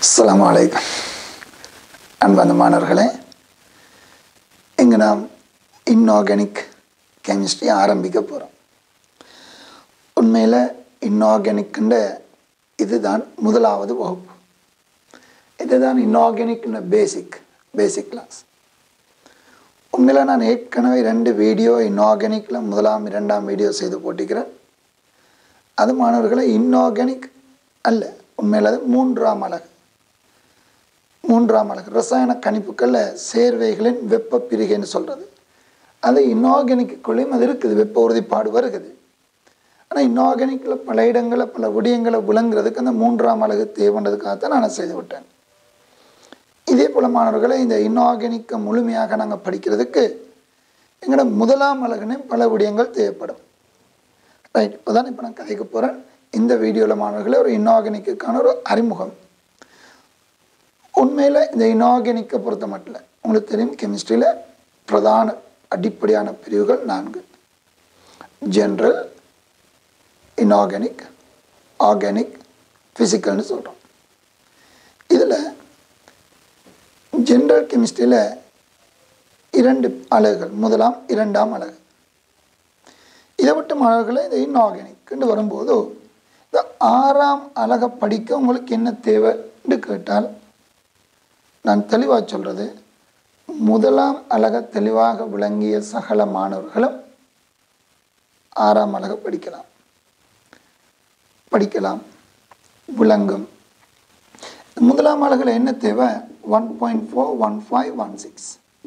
அஸ்ஸலாமு அலைக்கும் அன்பார்ந்த மாணவர்களே இங்கு நாம் இன்ஆர்கானிக் கெமிஸ்ட்ரி ஆரம்பிக்க போகிறோம் உண்மையில் இன்ஆர்கானிக்குன்ற இதுதான் முதலாவது வகுப்பு இதுதான் இன்ஆர்கானிக்ன்ற பேசிக் பேசிக் கிளாஸ் உண்மையில் நான் ஏற்கனவே ரெண்டு வீடியோ இன்ஆர்கானிக்கில் முதலாம் இரண்டாம் வீடியோ செய்து போட்டிக்கிறேன் அது மாணவர்களை இன்ஆர்கானிக் அல்ல உண்மையில் அது மூன்றாம் அழகு மூன்றாம் அழகு ரசாயன கணிப்புகளில் சேர்வைகளின் வெப்ப பிரிகைன்னு சொல்கிறது அது இன்ஆர்கானிக்குள்ளேயும் அது இருக்குது வெப்ப உறுதிப்பாடு வருகிறது ஆனால் இன்ஆர்கானிக்கில் பல இடங்களில் பல விடயங்களை விளங்குறதுக்கு அந்த மூன்றாம் அழகு தேவைன்றதுக்காகத்தான் நான் செய்து விட்டேன் இதே போல் மாணவர்களை இந்த இன்ஆர்கானிக்கை முழுமையாக நாங்கள் படிக்கிறதுக்கு எங்களோட முதலாம் அழகுனே பல விடயங்கள் தேவைப்படும் ரைட் இப்போ தான் இப்போ நான் கதைக்க போகிறேன் இந்த வீடியோவில் மாணவர்களே ஒரு இன்ஆர்கானிக்குக்கான ஒரு அறிமுகம் உண்மையில் இந்த இன்ஆர்கானிக்கை பொறுத்த மட்டும் உங்களுக்கு தெரியும் கெமிஸ்ட்ரியில் பிரதான அடிப்படையான பிரிவுகள் நான்கு ஜென்ரல் இன்ஆர்கானிக் ஆர்கானிக் ஃபிசிக்கல்னு சொல்கிறோம் இதில் ஜென்ரல் கெமிஸ்ட்ரியில் இரண்டு அலகுகள் முதலாம் இரண்டாம் அலகு இதை விட்டு மாணவர்களை இந்த இன்ஆர்கானிக்னு வரும்போது இந்த ஆறாம் அழகை படிக்க உங்களுக்கு என்ன தேவைன்னு கேட்டால் நான் தெளிவாக சொல்கிறது முதலாம் அழகை தெளிவாக விளங்கிய சகல மாணவர்களும் ஆறாம் அழகை படிக்கலாம் படிக்கலாம் விளங்கும் முதலாம் அழகில் என்ன தேவை one point four one five one six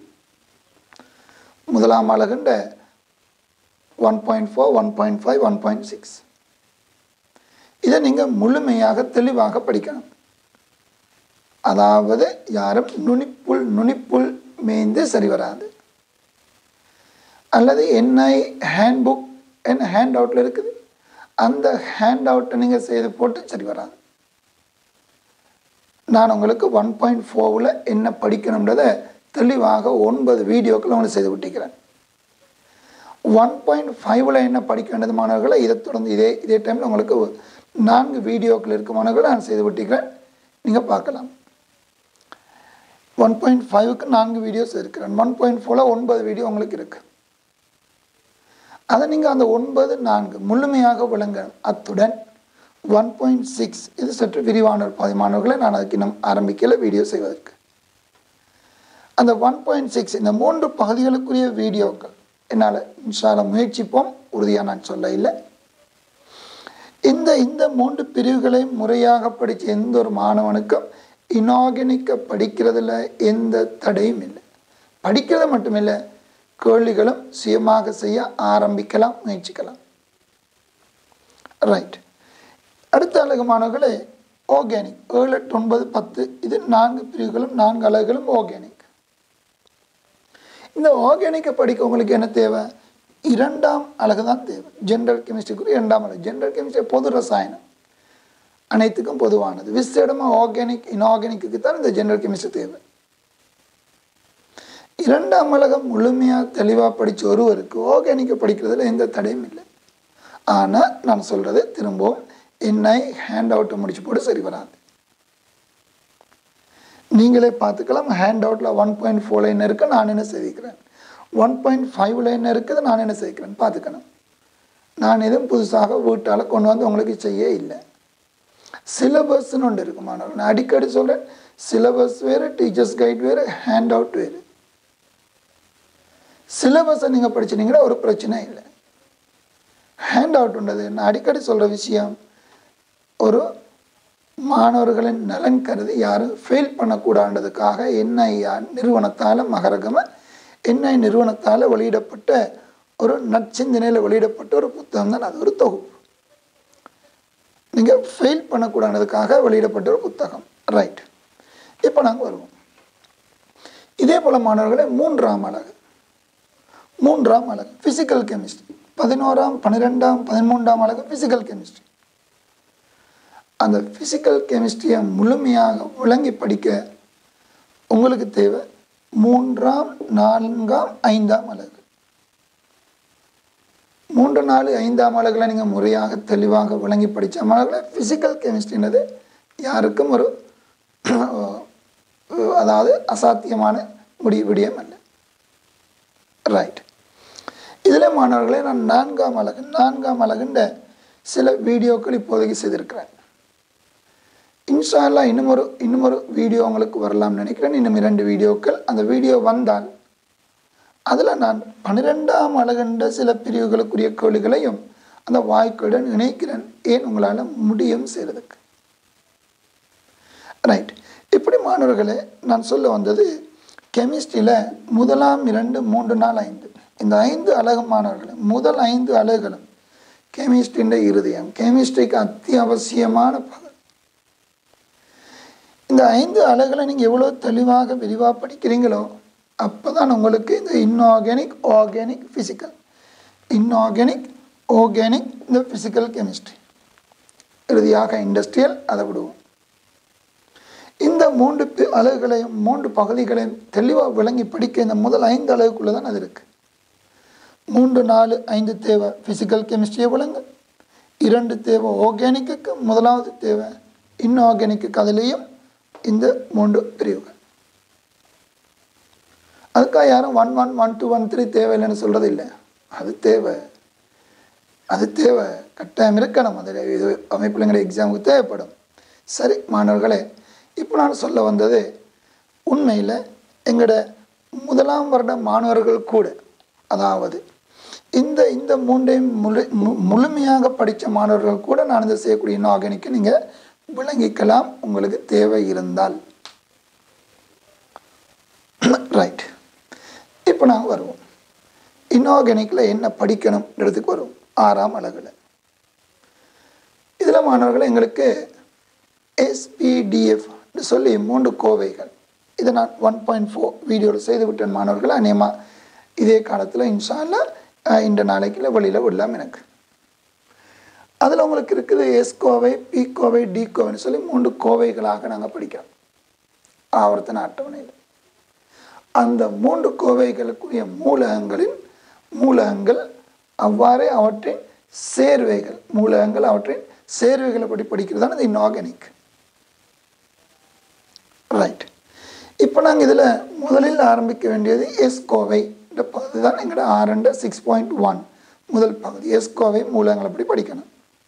முதலாம் அழகுன்ற one point four one point five one point six இதை நீங்கள் முழுமையாக தெளிவாக படிக்கணும் அதாவது யாரும் நுனிப்புல் நுனிப்புல் மேய்ந்து சரி வராது அல்லது என்ஐ ஹேண்ட் புக் என்ன ஹேண்ட் அவுட்டில் இருக்குது அந்த ஹேண்ட் அவுட்டை நீங்கள் செய்து போட்டு சரி வராது நான் உங்களுக்கு ஒன் பாயிண்ட் ஃபோரில் என்ன படிக்கணுன்றதை தெளிவாக ஒன்பது வீடியோக்கள் உங்களுக்கு செய்து விட்டிக்கிறேன் ஒன் பாயிண்ட் ஃபைவ்ல என்ன படிக்க வேண்டியது மாணவர்களை இதை தொடர்ந்து இதே இதே டைமில் உங்களுக்கு நான்கு வீடியோக்கள் இருக்க மாணவர்களை நான் செய்து விட்டிக்கிறேன் நீங்கள் பார்க்கலாம் ஒன் பாயிண்ட் ஃபைவுக்கு நான்கு வீடியோஸ் இருக்கிறேன் ஒன் பாயிண்ட் ஃபோரில் ஒன்பது வீடியோ உங்களுக்கு இருக்கு அதை நீங்கள் அந்த ஒன்பது நான்கு முழுமையாக விளங்க அத்துடன் ஒன் பாயிண்ட் சிக்ஸ் இது சற்று விரிவான பதிமானவர்களை நான் அதுக்கு இன்னும் ஆரம்பிக்கல வீடியோ செய்வதற்கு அந்த ஒன் பாயிண்ட் சிக்ஸ் இந்த மூன்று பகுதிகளுக்குரிய வீடியோக்கள் என்னால் இன்ஷால முயற்சிப்போம் உறுதியாக நான் சொல்ல இல்லை இந்த இந்த மூன்று பிரிவுகளை முறையாக படித்த எந்த ஒரு மாணவனுக்கும் இனார்கனிக்கை படிக்கிறதுல எந்த தடையும் இல்லை படிக்கிறது மட்டுமில்லை கேள்விகளும் சுயமாக செய்ய ஆரம்பிக்கலாம் முயற்சிக்கலாம் ரைட் அடுத்த அழகு மாணவர்களே ஆர்கானிக் ஏழு எட்டு ஒன்பது பத்து இது நான்கு பிரிவுகளும் நான்கு அலகுகளும் ஆர்கானிக் இந்த ஆர்கானிக்கை படிக்க உங்களுக்கு என்ன தேவை இரண்டாம் அழகு தான் தேவை ஜென்ரல் கெமிஸ்ட்ரிக்கு இரண்டாம் அழகு ஜென்ரல் கெமிஸ்ட்ரி பொது ரசாயனம் அனைத்துக்கும் பொதுவானது விசேடமாக ஆர்கானிக் இன்ஆர்கானிக்கு தான் இந்த ஜென்ரல் கெமிஸ்ட்ரி தேவை இரண்டாம் அழகம் முழுமையாக தெளிவாக படித்த ஒருவருக்கு ஆர்கானிக்கை படிக்கிறதுல எந்த தடையும் இல்லை ஆனால் நான் சொல்கிறது திரும்பவும் என்னை ஹேண்ட் அவுட்டை முடிச்சு போட்டு சரி வராது நீங்களே பார்த்துக்கலாம் ஹேண்ட் அவுட்டில் ஒன் பாயிண்ட் ஃபோர் லைன் இருக்குது நான் என்ன செய்திக்கிறேன் ஒன் பாயிண்ட் ஃபைவ் லைன் இருக்குது நான் என்ன செய்கிறேன் பார்த்துக்கணும் நான் எதுவும் புதுசாக வீட்டால் கொண்டு வந்து உங்களுக்கு செய்ய இல்லை சிலபஸ்ன்னு ஒன்று இருக்கு மாணவர்கள் நான் அடிக்கடி சொல்கிறேன் சிலபஸ் வேறு டீச்சர்ஸ் கைட் வேறு ஹேண்ட் அவுட் வேறு சிலபஸை நீங்கள் படிச்சிட்டிங்கன்னா ஒரு பிரச்சனை இல்லை ஹேண்ட் அவுட் உண்டது நான் அடிக்கடி சொல்கிற விஷயம் ஒரு மாணவர்களின் நலன் கருதி யாரும் ஃபெயில் பண்ணக்கூடாதுக்காக என்ஐஆர் நிறுவனத்தால் மகரகம என்ஐ நிறுவனத்தால் வெளியிடப்பட்ட ஒரு நற்சிந்தனையில் வெளியிடப்பட்ட ஒரு புத்தகம் தான் அது ஒரு தொகுப்பு நீங்கள் ஃபெயில் பண்ணக்கூடாதுக்காக வெளியிடப்பட்ட ஒரு புத்தகம் ரைட் இப்போ நாங்கள் வருவோம் இதே போல் மாணவர்களே மூன்றாம் அழகு மூன்றாம் அழகு ஃபிசிக்கல் கெமிஸ்ட்ரி பதினோராம் பன்னிரெண்டாம் பதிமூன்றாம் அழகு ஃபிசிக்கல் கெமிஸ்ட்ரி அந்த ஃபிசிக்கல் கெமிஸ்ட்ரியை முழுமையாக விளங்கி படிக்க உங்களுக்கு தேவை மூன்றாம் நான்காம் ஐந்தாம் அழகு மூன்று நாலு ஐந்தாம் அழகில் நீங்கள் முறையாக தெளிவாக விளங்கி படித்த மாணவர்களை ஃபிசிக்கல் கெமிஸ்ட்ரின்றது யாருக்கும் ஒரு அதாவது அசாத்தியமான முடி விடயம் அல்ல ரைட் இதில் மாணவர்களே நான் நான்காம் அழகு நான்காம் அழகுன்ற சில வீடியோக்கள் இப்போதைக்கு செய்திருக்கிறேன் இன்ஷால்லா இன்னும் ஒரு இன்னும் ஒரு வீடியோ உங்களுக்கு வரலாம்னு நினைக்கிறேன் இன்னும் இரண்டு வீடியோக்கள் அந்த வீடியோ வந்தால் அதில் நான் பன்னிரெண்டாம் அழகண்ட சில பிரிவுகளுக்குரிய கேள்விகளையும் அந்த வாய்க்குடன் இணைக்கிறேன் ஏன் உங்களால் முடியும் செய்கிறதுக்கு ரைட் இப்படி மாணவர்களே நான் சொல்ல வந்தது கெமிஸ்ட்ரியில் முதலாம் இரண்டு மூன்று நாள் ஐந்து இந்த ஐந்து அழகு மாணவர்களே முதல் ஐந்து அழகுகளும் கெமிஸ்ட்ரியின் இருதயம் கெமிஸ்ட்ரிக்கு அத்தியாவசியமான பகுதி இந்த ஐந்து அழகுகளை நீங்கள் எவ்வளோ தெளிவாக விரிவாக படிக்கிறீங்களோ அப்போ தான் உங்களுக்கு இந்த inorganic organic physical inorganic organic இந்த ஃபிசிக்கல் கெமிஸ்ட்ரி இறுதியாக இண்டஸ்ட்ரியல் அதை விடுவோம் இந்த மூன்று பி- அலகுகளையும் மூன்று பகுதிகளையும் தெளிவாக விளங்கி படிக்க இந்த முதல் ஐந்து அலகுக்குள்ளே தான் அது இருக்குது மூன்று நாலு ஐந்து தேவை ஃபிசிக்கல் கெமிஸ்ட்ரியை விளங்க இரண்டு தேவை ஆர்கானிக்கு முதலாவது தேவை இன்ஆர்கானிக்கு அதிலேயும் இந்த மூன்று பிரிவுகள் அதுக்காக யாரும் one one one two one three தேவையில்லைன்னு சொல்கிறது இல்லை அது தேவை அது தேவை கட்டாயம் இருக்கணும் அதில் இது அமைப்பிலங்கிற எக்ஸாமுக்கு தேவைப்படும் சரி மாணவர்களே இப்போ நான் சொல்ல வந்தது உண்மையில் எங்களோட முதலாம் வருட மாணவர்கள் கூட அதாவது இந்த இந்த மூன்றையும் முழு மு- முழுமையாக படித்த மாணவர்கள் கூட நான் இதை செய்யக்கூடிய இன்ஆர்கானிக்கை நீங்கள் விளங்கிக்கலாம் உங்களுக்கு தேவை இருந்தால் ரைட் இப்போ நாங்கள் வருவோம் இன்ஆர்கானிக்கில் என்ன படிக்கணுன்றதுக்கு வருவோம் ஆறாம் அழகில் இதில் மாணவர்கள் எங்களுக்கு எஸ்பிடிஎஃப் சொல்லி மூன்று கோவைகள் இதை நான் ஒன் பாயிண்ட் ஃபோர் வீடியோவில் செய்து விட்டேன் மாணவர்கள் அநேகமாக இதே காலத்தில் இன்ஷால்ல இந்த நாளைக்குள்ள வெளியில் விடலாம் எனக்கு அதில் உங்களுக்கு இருக்குது எஸ் கோவை பி கோவை டி கோவைன்னு சொல்லி மூன்று கோவைகளாக நாங்கள் படிக்கிறோம் ஆவர்த்தன அட்டவணையில் அந்த மூன்று கோவைகளுக்குரிய மூலகங்களின் மூலகங்கள் அவ்வாறே அவற்றின் சேர்வைகள் மூலகங்கள் அவற்றின் சேர்வைகளை படி படிக்கிறது தான் இந்த இன்ஆர்கானிக் ரைட் இப்போ நாங்கள் இதில் முதலில் ஆரம்பிக்க வேண்டியது எஸ் கோவை இந்த பகுதி தான் எங்களோட ஆரண்ட சிக்ஸ் பாயிண்ட் ஒன் முதல் பகுதி எஸ் கோவை மூலகங்களை படி படிக்கணும்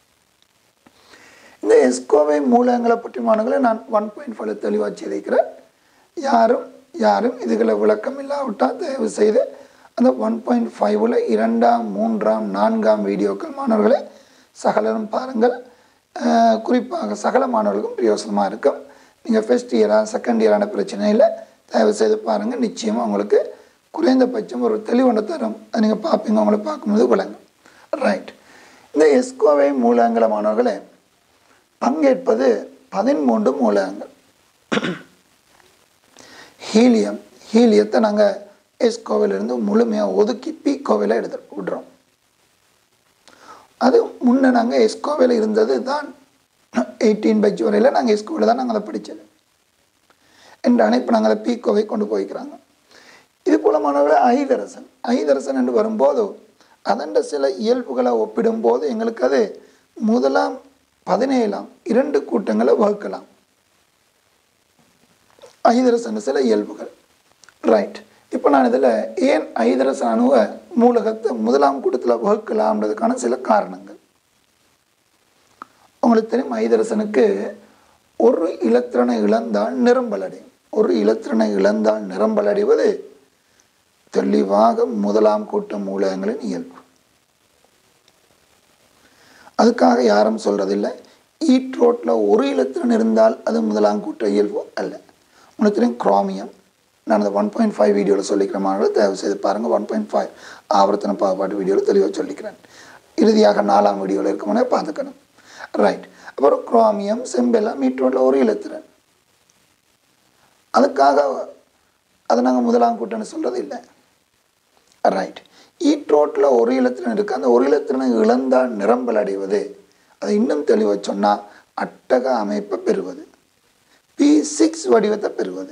இந்த எஸ்கோவை மூலங்களை பற்றி மாணவர்களை நான் ஒன் பாயிண்ட் ஃபைவ் தெளிவாக செய்திருக்கிறேன் யாரும் யாரும் இதுகளை விளக்கம் இல்லாவிட்டால் தயவு செய்து அந்த ஒன் பாயிண்ட் ஃபைவ்ல இரண்டாம் மூன்றாம் நான்காம் வீடியோக்கள் மாணவர்களை சகலரும் பாருங்கள் அஹ், குறிப்பாக சகல மாணவர்களுக்கும் பிரயோசனமாக இருக்கும் நீங்கள் ஃபஸ்ட் இயராக செகண்ட் இயரான பிரச்சனை இல்லை தயவு செய்து பாருங்கள் நிச்சயமாக உங்களுக்கு குறைந்தபட்சம் ஒரு தெளிவுண்டு தரும் அதை நீங்கள் பார்ப்பீங்க உங்களை பார்க்கும்போது விளங்கும் ரைட் இந்த எஸ்கோவை மூலங்களை மாணவர்களே பங்கேற்பது பதிமூன்று மூலகங்கள் ஹீலியம் ஹீலியத்தை நாங்கள் எஸ் கோவிலிருந்து முழுமையாக ஒதுக்கி பி கோவில எடுத்து விடுறோம் அது முன்ன நாங்கள் எஸ் கோவில இருந்தது தான் எயிட்டீன் பட்ஜ் வரையில் நாங்கள் எஸ் கோவில தான் நாங்கள் அதை படித்தது என்றான இப்போ நாங்கள் அதை பி கோவை கொண்டு போய்க்கிறாங்க இது போல மாணவர்களே ஐதரசன் ஐதரசன் என்று வரும்போது அதண்ட சில இயல்புகளை ஒப்பிடும்போது எங்களுக்கு அது முதலாம் பதினேழாம் இரண்டு கூட்டங்களை வகுக்கலாம் ஐதரசன் சில இயல்புகள் ரைட் இப்போ நான் இதில் ஏன் ஐதரசன் அணுவ மூலகத்தை முதலாம் கூட்டத்தில் வகுக்கலாம்ன்றதுக்கான சில காரணங்கள் உங்களுக்கு தெரியும் ஐதரசனுக்கு ஒரு இலத்திரனை இழந்தால் நிரம்பல் அடையும் ஒரு இலத்திரனை இழந்தால் நிரம்பல் அடைவது தெளிவாக முதலாம் கூட்ட மூலகங்களின் இயல்பு அதுக்காக யாரும் சொல்றதில்லை ஈட் ரோட்டில் ஒரு இலத்திரன் இருந்தால் அது முதலாம் கூட்ட இயல்பு அல்ல உங்களுக்கு தெரியும் குரோமியம் நான் அந்த ஒன் பாயிண்ட் ஃபைவ் வீடியோவில் சொல்லிக்கிற மாணவர்கள் தயவு செய்து பாருங்கள் ஒன் பாயிண்ட் ஃபைவ் ஆவர்த்தன பாகுபாட்டு வீடியோவில் தெளிவாக சொல்லிக்கிறேன் இறுதியாக நாலாம் வீடியோவில் இருக்கமுனே பார்த்துக்கணும் ரைட் அப்புறம் குரோமியம் செம்பெல்லாம் மீட் ரோட்டில் ஒரு இலத்திரன் அதுக்காக அதை நாங்கள் முதலாம் கூட்டம்னு சொல்கிறது இல்லை ரைட் ஈட்ரோட்டில் ஒரு இலத்திரன் இருக்குது அந்த ஒரு இலத்திரனை இழந்தால் நிரம்பல் அடைவது அதை இன்னும் தெளிவாக சொன்னால் அட்டக அமைப்பை பெறுவது பி சிக்ஸ் வடிவத்தை பெறுவது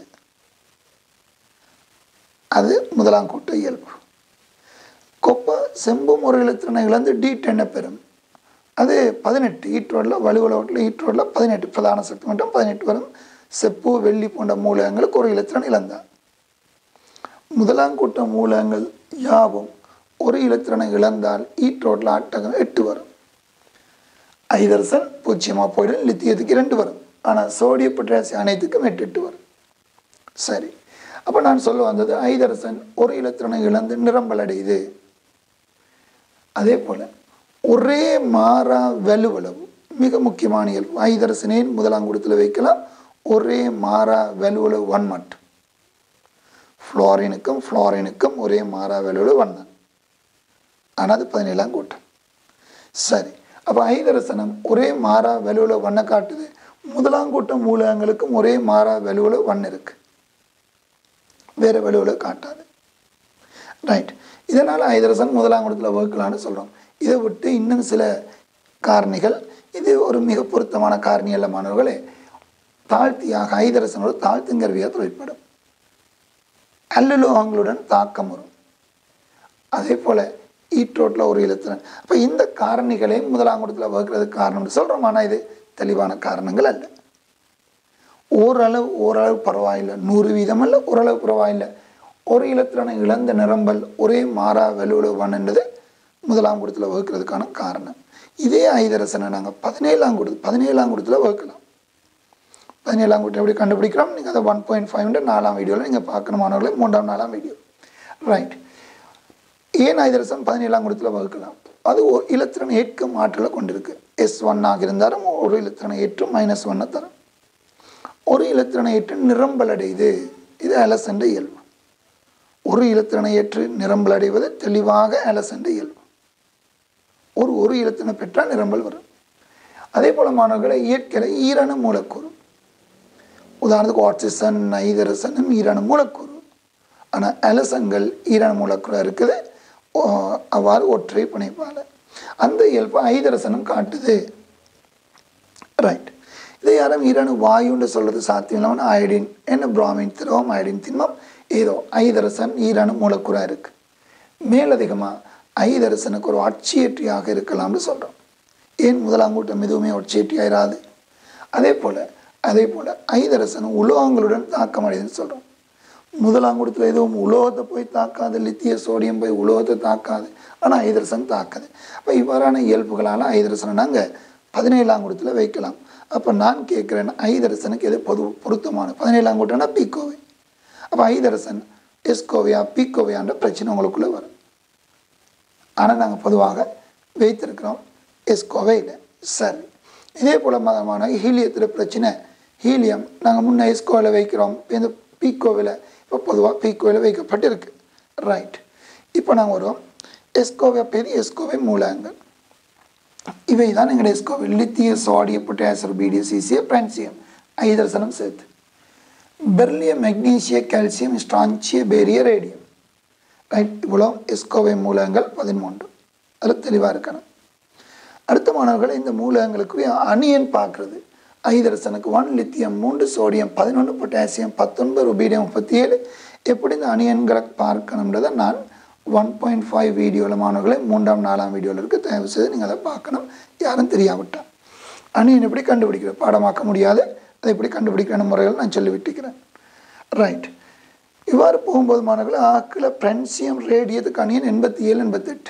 அது முதலாம் கூட்ட இயல்பு கொப்பை செம்பும் ஒரு இலத்திரனை இழந்து டி டென்னை பெறும் அது பதினெட்டு ஈட்ரோடில் வலுவலோட்டில் ஈட்ரோடில் பதினெட்டு பிரதான சக்தி மட்டும் பதினெட்டு வரும் செப்பு வெள்ளி போன்ற மூலகங்களுக்கு ஒரு இலத்திரன் இழந்தார் முதலாம் கூட்ட மூலகங்கள் யாவும் ஒரு இலத்திரனை இழந்தால் ஈற்றோட்டில் ஆட்டகம் எட்டு வரும் ஐதரசன் பூஜ்ஜியமாக போயிடும் லித்தியத்துக்கு ரெண்டு வரும் ஆனால் சோடிய பொட்டாசியம் அனைத்துக்கும் எட்டு எட்டு வரும் சரி அப்போ நான் சொல்ல வந்தது ஐதரசன் ஒரு இலத்திரனை இழந்து நிரம்பல் அடையுது அதே போல் ஒரே மாறா வலுவளவு மிக முக்கியமான இயல்பு ஐதரசனேன் முதலாம் கூடத்தில் வைக்கலாம் ஒரே மாறா வலுவளவு ஒன் மட்டும் ஃப்ளோரினுக்கும் ஃப்ளோரினுக்கும் ஒரே மாறா வலுவளவு ஒன் தான் ஆனால் அது பதினேழாம் கூட்டம் சரி அப்போ ஐதரசனம் ஒரே மாறா வலுவில் வண்ணை காட்டுது முதலாம் கூட்டம் மூலகங்களுக்கும் ஒரே மாறா வலுவில் வண்ணம் இருக்கு வேறு வலுவில் காட்டாது ரைட் இதனால் ஐதரசன் முதலாம் கூட்டத்தில் வகுக்கலான்னு சொல்கிறோம் இதை விட்டு இன்னும் சில காரணிகள் இது ஒரு மிக பொருத்தமான காரணி அல்ல மாணவர்களே தாழ்த்தியாக ஐதரசனோட தாழ்த்துங்கருவியாக தொழிற்படும் அல்லுலோகங்களுடன் தாக்கம் வரும் அதே போல் ஈட்ரோட்டில் ஒரு இலத்திரன் அப்போ இந்த காரணிகளே முதலாம் கூட்டத்தில் வகுக்கிறதுக்கு காரணம்னு சொல்கிறோம் ஆனால் இது தெளிவான காரணங்கள் அல்ல ஓரளவு ஓரளவு பரவாயில்லை நூறு வீதம் அல்ல ஓரளவு பரவாயில்லை ஒரு இலத்திரனை இழந்த நிரம்பல் ஒரே மாறா வலுவலுவான் என்பது முதலாம் கூடத்தில் வகுக்கிறதுக்கான காரணம் இதே ஐதரசனை நாங்கள் பதினேழாம் கூடத்து பதினேழாம் கூடத்தில் வகுக்கலாம் பதினேழாம் கூட்டம் எப்படி கண்டுபிடிக்கிறோம் நீங்கள் அதை ஒன் பாயிண்ட் ஃபைவ் நாலாம் வீடியோவில் நீங்கள் பார்க்கணுமானவர்களே மூன்றாம் நாலாம் வீடியோ ரைட் ஏன் ஐதரசன் பதினேழாம் கூடத்தில் வகுக்கலாம் அது ஒரு இலத்திரன் ஏற்கும் ஆற்றலை கொண்டிருக்கு எஸ் ஒன்னாக இருந்தாலும் ஒரு இலத்திரனை ஏற்றும் மைனஸ் ஒன்னை தரும் ஒரு இலத்திரனை ஏற்று நிரம்பல் அடையுது இது அலசண்ட இயல்பு ஒரு இலத்திரனை ஏற்று நிரம்பல் அடைவது தெளிவாக அலசண்ட இயல்பு ஒரு ஒரு இலத்திரனை பெற்றால் நிரம்பல் வரும் அதே போல மாணவர்களை இயற்கை ஈரண மூலக்கூறு உதாரணத்துக்கு ஆக்சிஜன் ஐதரசனும் ஈரண மூலக்கூறு ஆனால் அலசங்கள் ஈரண மூலக்கூறு இருக்குது ஓ- அவ்வாறு ஒற்றை பிணைப்பால் அந்த இயல்பு ஐதரசனம் காட்டுது ரைட் இதை யாரும் ஈரணு வாயுன்னு சொல்கிறது சாத்தியம் இல்லாமல் அயடின் என்ன பிராமின் திரவம் அயடின் திண்மம் ஏதோ ஐதரசன் ஈரணு மூலக்கூறாக இருக்குது மேலதிகமாக ஐதரசனுக்கு ஒரு அட்சியேற்றியாக இருக்கலாம்னு சொல்கிறோம் ஏன் முதலாம் கூட்டம் எதுவுமே ஒட்சியேற்றியாயிராது அதே போல் அதே போல் ஐதரசன் உலோகங்களுடன் தாக்கம் அடையுதுன்னு சொல்கிறோம் முதலாங்குடத்தில் எதுவும் உலோகத்தை போய் தாக்காது லித்திய சோடியம் போய் உலோகத்தை தாக்காது ஆனால் ஐதரசன் தாக்காது அப்போ இவ்வாறான இயல்புகளால் ஐதரசனை நாங்கள் பதினேழாம் கூடத்தில் வைக்கலாம் அப்போ நான் கேட்குறேன் ஐதரசனுக்கு எது பொது பொருத்தமான பதினேழாம் கூட்டம்னா பீக்கோவை அப்போ ஐதரசன் எஸ்கோவையா பீக்கோவையான்ற பிரச்சனை உங்களுக்குள்ளே வரும் ஆனால் நாங்கள் பொதுவாக வைத்திருக்கிறோம் எஸ்கோவே இல்லை சரி இதே போல் மதமான ஹீலியத்தில் பிரச்சனை ஹீலியம் நாங்கள் முன்ன எஸ்கோவில் வைக்கிறோம் இப்ப இந்த பீக்கோவில் இப்போ பொதுவாக பீக்கோவில் வைக்கப்பட்டிருக்கு ரைட் இப்போ நாங்கள் வருவோம் எஸ்கோவை பேர் எஸ்கோவை மூலங்கள் இவை தான் எங்களுடைய எஸ்கோவை லித்திய சோடிய பொட்டாசியம் பீடிய சிசிய பிரான்சியம் ஐதரசனம் சேர்த்து பெர்லிய மெக்னீசிய கால்சியம் ஸ்ட்ரான்சிய பேரிய ரேடியம் ரைட் இவ்வளோ எஸ்கோவை மூலகங்கள் பதிமூன்று அதில் தெளிவாக இருக்கணும் அடுத்த மாணவர்கள் இந்த மூலகங்களுக்கு அணியன் பார்க்குறது ஐதரசனுக்கு ஒன் லித்தியம் மூன்று சோடியம் பதினொன்று பொட்டாசியம் பத்தொன்பது ருபீடியம் முப்பத்தி ஏழு எப்படி இந்த அணியன்களை பார்க்கணுன்றதை நான் ஒன் பாயிண்ட் ஃபைவ் வீடியோவில் மாணவர்களை மூன்றாம் நாலாம் வீடியோவில் இருக்க தயவு செய்து நீங்கள் அதை பார்க்கணும் யாரும் தெரியாவிட்டா அணியன் எப்படி கண்டுபிடிக்கிறது பாடமாக்க முடியாது அதை எப்படி கண்டுபிடிக்கிற முறைகள் நான் சொல்லி விட்டுக்கிறேன் ரைட் இவ்வாறு போகும்போது மாணவர்கள் ஆக்கில் பிரென்சியம் ரேடியத்துக்கு அணியன் எண்பத்தி ஏழு எண்பத்தெட்டு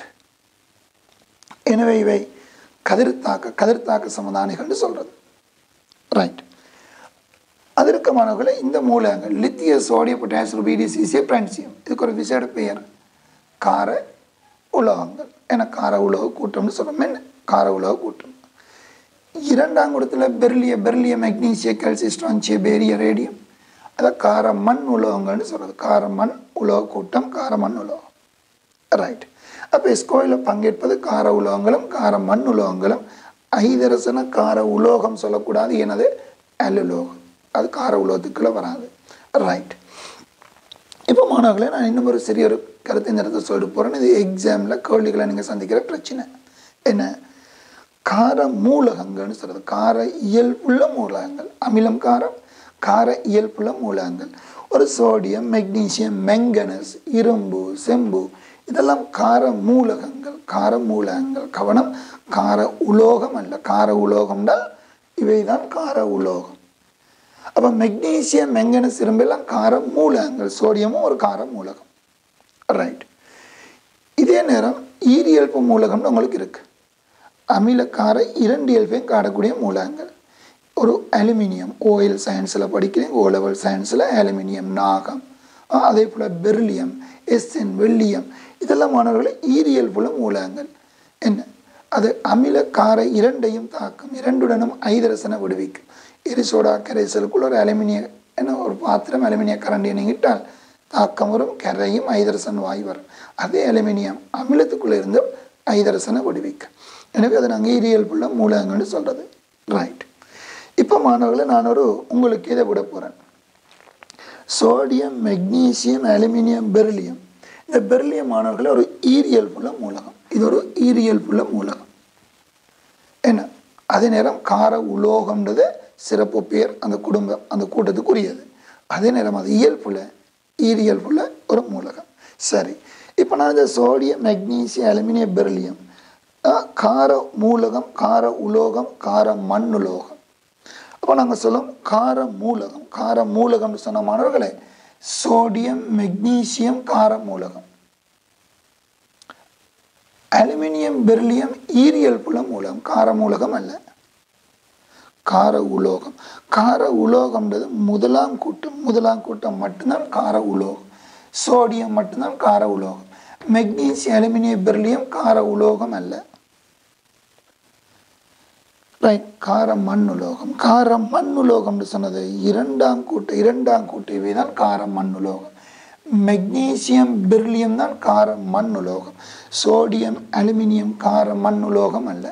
எனவே இவை கதிர்த்தாக்க கதிர்த்தாக்க சமதானிகள்னு சொல்கிறது ரைட் அதற்கு மாணவர்களை இந்த மூலகங்கள் லித்திய சோடிய பொட்டாசியம் பிடிசிசிய பிரான்சியம் இதுக்கு ஒரு விசேட பெயர் கார உலோகங்கள் என கார உலோக கூட்டம்னு சொல்கிறோம் என்ன கார உலோக கூட்டம் இரண்டாம் கூடத்தில் பெர்லிய பெர்லிய மெக்னீசிய கல்சிஸ்ட்ரான்சிய பேரிய ரேடியம் அதை கார மண் உலோகங்கள்னு சொல்கிறது கார மண் உலோக கூட்டம் கார மண் உலோகம் ரைட் அப்போ எஸ்கோயில் பங்கேற்பது கார உலோகங்களும் கார மண் உலோகங்களும் ஐதரசன கார உலோகம் சொல்லக்கூடாது எனது அலுலோகம் அது கார உலோகத்துக்குள்ளே வராது ரைட் இப்போ மாணவர்களே நான் இன்னும் ஒரு சிறிய ஒரு கருத்து இந்த இடத்துல சொல்லிட்டு போகிறேன் இது எக்ஸாமில் கேள்விகளை நீங்கள் சந்திக்கிற பிரச்சனை என்ன கார மூலகங்கள்னு சொல்கிறது கார இயல்புள்ள மூலகங்கள் அமிலம் காரம் கார இயல்புள்ள மூலகங்கள் ஒரு சோடியம் மெக்னீசியம் மெங்கனஸ் இரும்பு செம்பு இதெல்லாம் கார மூலகங்கள் கார மூலகங்கள் கவனம் கார உலோகம் அல்ல கார உலோகம்னால் இவை தான் கார உலோகம் அப்போ மெக்னீசியம் மெங்கனஸ் இரும்பெல்லாம் கார மூலகங்கள் சோடியமும் ஒரு கார மூலகம் ரைட் இதே நேரம் ஈரியல்பு மூலகம்னு உங்களுக்கு இருக்கு அமிலக்கார இரண்டு இயல்பையும் காடக்கூடிய மூலகங்கள் ஒரு அலுமினியம் ஓயில் சயின்ஸில் படிக்கிறீங்க ஓ லெவல் சயின்ஸில் அலுமினியம் நாகம் ஆ, அதே போல் பெர்லியம் எஸ்என் வெள்ளியம் இதெல்லாம் மாணவர்களே ஈரியல்புல மூலகங்கள் என்ன அது அமில கார இரண்டையும் தாக்கும் இரண்டுடனும் ஐதரசனை விடுவிக்கும் எரிசோடா கரைசலுக்குள்ள ஒரு அலுமினிய என்ன ஒரு பாத்திரம் அலுமினிய கரண்டியை நீங்கிட்டால் தாக்கம் வரும் கரையும் ஐதரசன் வாய் வரும் அதே அலுமினியம் அமிலத்துக்குள்ளே இருந்து ஐதரசனை விடுவிக்கும் எனவே அதை நாங்கள் ஈரியல்புள்ள மூலகங்கள்னு சொல்கிறது ரைட் இப்போ மாணவர்களை நான் ஒரு உங்களுக்கு இதை விட போகிறேன் சோடியம் மெக்னீசியம் அலுமினியம் பெர்லியம் இந்த பெர்லியம் மாணவர்களே ஒரு ஈரியல்புள்ள மூலகம் இது ஒரு ஈரியல்புள்ள மூலகம் என்ன அதே நேரம் கார உலோகம்ன்றது சிறப்பு பெயர் அந்த குடும்பம் அந்த கூட்டத்துக்குரியது அதே நேரம் அது இயல்புல ஈரியல்புள்ள ஒரு மூலகம் சரி இப்போ நான் இந்த சோடியம் மெக்னீசியம் அலுமினியம் பெர்லியம் அஹ், கார மூலகம் கார உலோகம் கார மண்ணுலோகம் அப்போ நாங்கள் சொல்லும் கார மூலகம் கார மூலகம்னு சொன்ன மாணவர்களே சோடியம் மெக்னீசியம் கார மூலகம் அலுமினியம் பெர்லியம் ஈரியல் புல மூலகம் கார மூலகம் அல்ல கார உலோகம் கார உலோகம்ன்றது முதலாம் கூட்டம் முதலாம் கூட்டம் மட்டும்தான் கார உலோகம் சோடியம் மட்டும்தான் கார உலோகம் மெக்னீசியம் அலுமினியம் பெர்லியம் கார உலோகம் அல்ல ரைட் கார மண்ணுலோகம் கார மண்ணுலோகம்னு சொன்னது இரண்டாம் கூட்டு இரண்டாம் கூட்டு இவை தான் கார மண்ணுலோகம் மெக்னீசியம் பெர்லியம் தான் கார மண்ணுலோகம் சோடியம் அலுமினியம் கார மண்ணுலோகம் அல்ல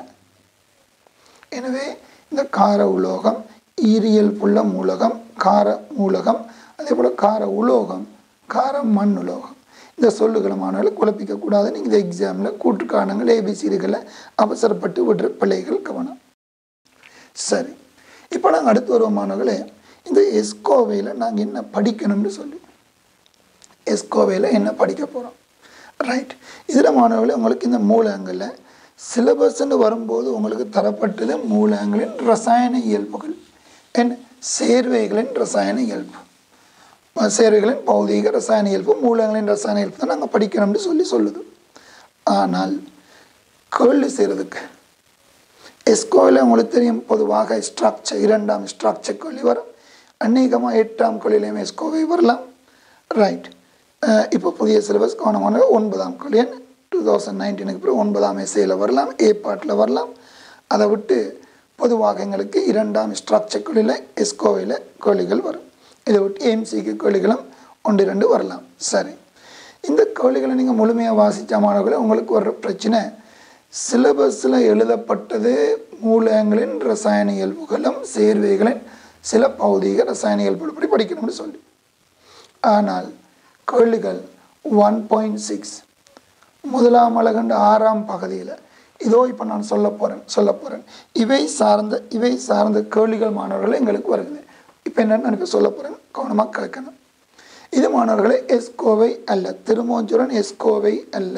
எனவே இந்த கார உலோகம் ஈரியல் புள்ள மூலகம் கார மூலகம் அதே போல் கார உலோகம் கார மண்ணுலோகம் இந்த சொல்லுகளை மாணவர்களை குழப்பிக்க கூடாது நீங்கள் இந்த எக்ஸாமில் கூட்டுக்காரணங்கள் ஏபிசிடிகளை அவசரப்பட்டு விடுற பிள்ளைகள் கவனம் சரி இப்போ நாங்கள் அடுத்து வருவோம் மாணவர்களே இந்த எஸ்கோவையில் நாங்கள் என்ன படிக்கணும்னு சொல்லி எஸ்கோவையில் என்ன படிக்க போகிறோம் ரைட் இதில் மாணவர்களே உங்களுக்கு இந்த மூலங்களில் சிலபஸ்ன்னு வரும்போது உங்களுக்கு தரப்பட்டது மூலங்களின் ரசாயன இயல்புகள் என்ன சேர்வைகளின் ரசாயன இயல்பு அஹ் சேர்வைகளின் பௌதீக ரசாயன இயல்பு மூலங்களின் ரசாயன இயல்பு தான் நாங்கள் படிக்கணும்னு சொல்லி சொல்லுது ஆனால் கேள்வி செய்கிறதுக்கு எஸ்கோவில் உங்களுக்கு தெரியும் பொதுவாக ஸ்ட்ரக்சர் இரண்டாம் ஸ்ட்ரக்சர் கேள்வி வரும் அநேகமாக எட்டாம் கேள்வியிலையும் எஸ்கோவை வரலாம் ரைட் இப்போ புதிய சிலபஸ் கவனமான ஒன்பதாம் கேள்வி டூ தௌசண்ட் நைன்டீனுக்கு பிறகு ஒன்பதாம் எஸ்ஏயில் வரலாம் ஏ பாட்டில் வரலாம் அதை விட்டு பொதுவாக எங்களுக்கு இரண்டாம் ஸ்ட்ரக்சர் கேள்வியில் எஸ்கோவையில் கேள்விகள் வரும் இதை விட்டு எம்சிக்கு கேள்விகளும் ஒன்று ரெண்டு வரலாம் சரி இந்த கேள்விகளை நீங்கள் முழுமையாக வாசித்த மாணவர்களே உங்களுக்கு வர்ற பிரச்சனை சிலபஸில் எழுதப்பட்டது மூலங்களின் ரசாயன இயல்புகளும் சேர்வைகளின் சில பௌதீக ரசாயன இயல்புகள் படி படிக்கணும்னு சொல்லி ஆனால் கேள்விகள் ஒன் பாயிண்ட் சிக்ஸ் முதலாம் அழகண்டு ஆறாம் பகுதியில் இதோ இப்போ நான் சொல்ல போகிறேன் சொல்ல போகிறேன் இவை சார்ந்த இவை சார்ந்த கேள்விகள் மாணவர்கள் எங்களுக்கு வருது இப்போ என்னன்னு எனக்கு சொல்ல போகிறேன் கவனமாக கேட்கணும் இது மாணவர்களே எஸ்கோவை அல்ல திருமோஞ்சுரன் எஸ்கோவை அல்ல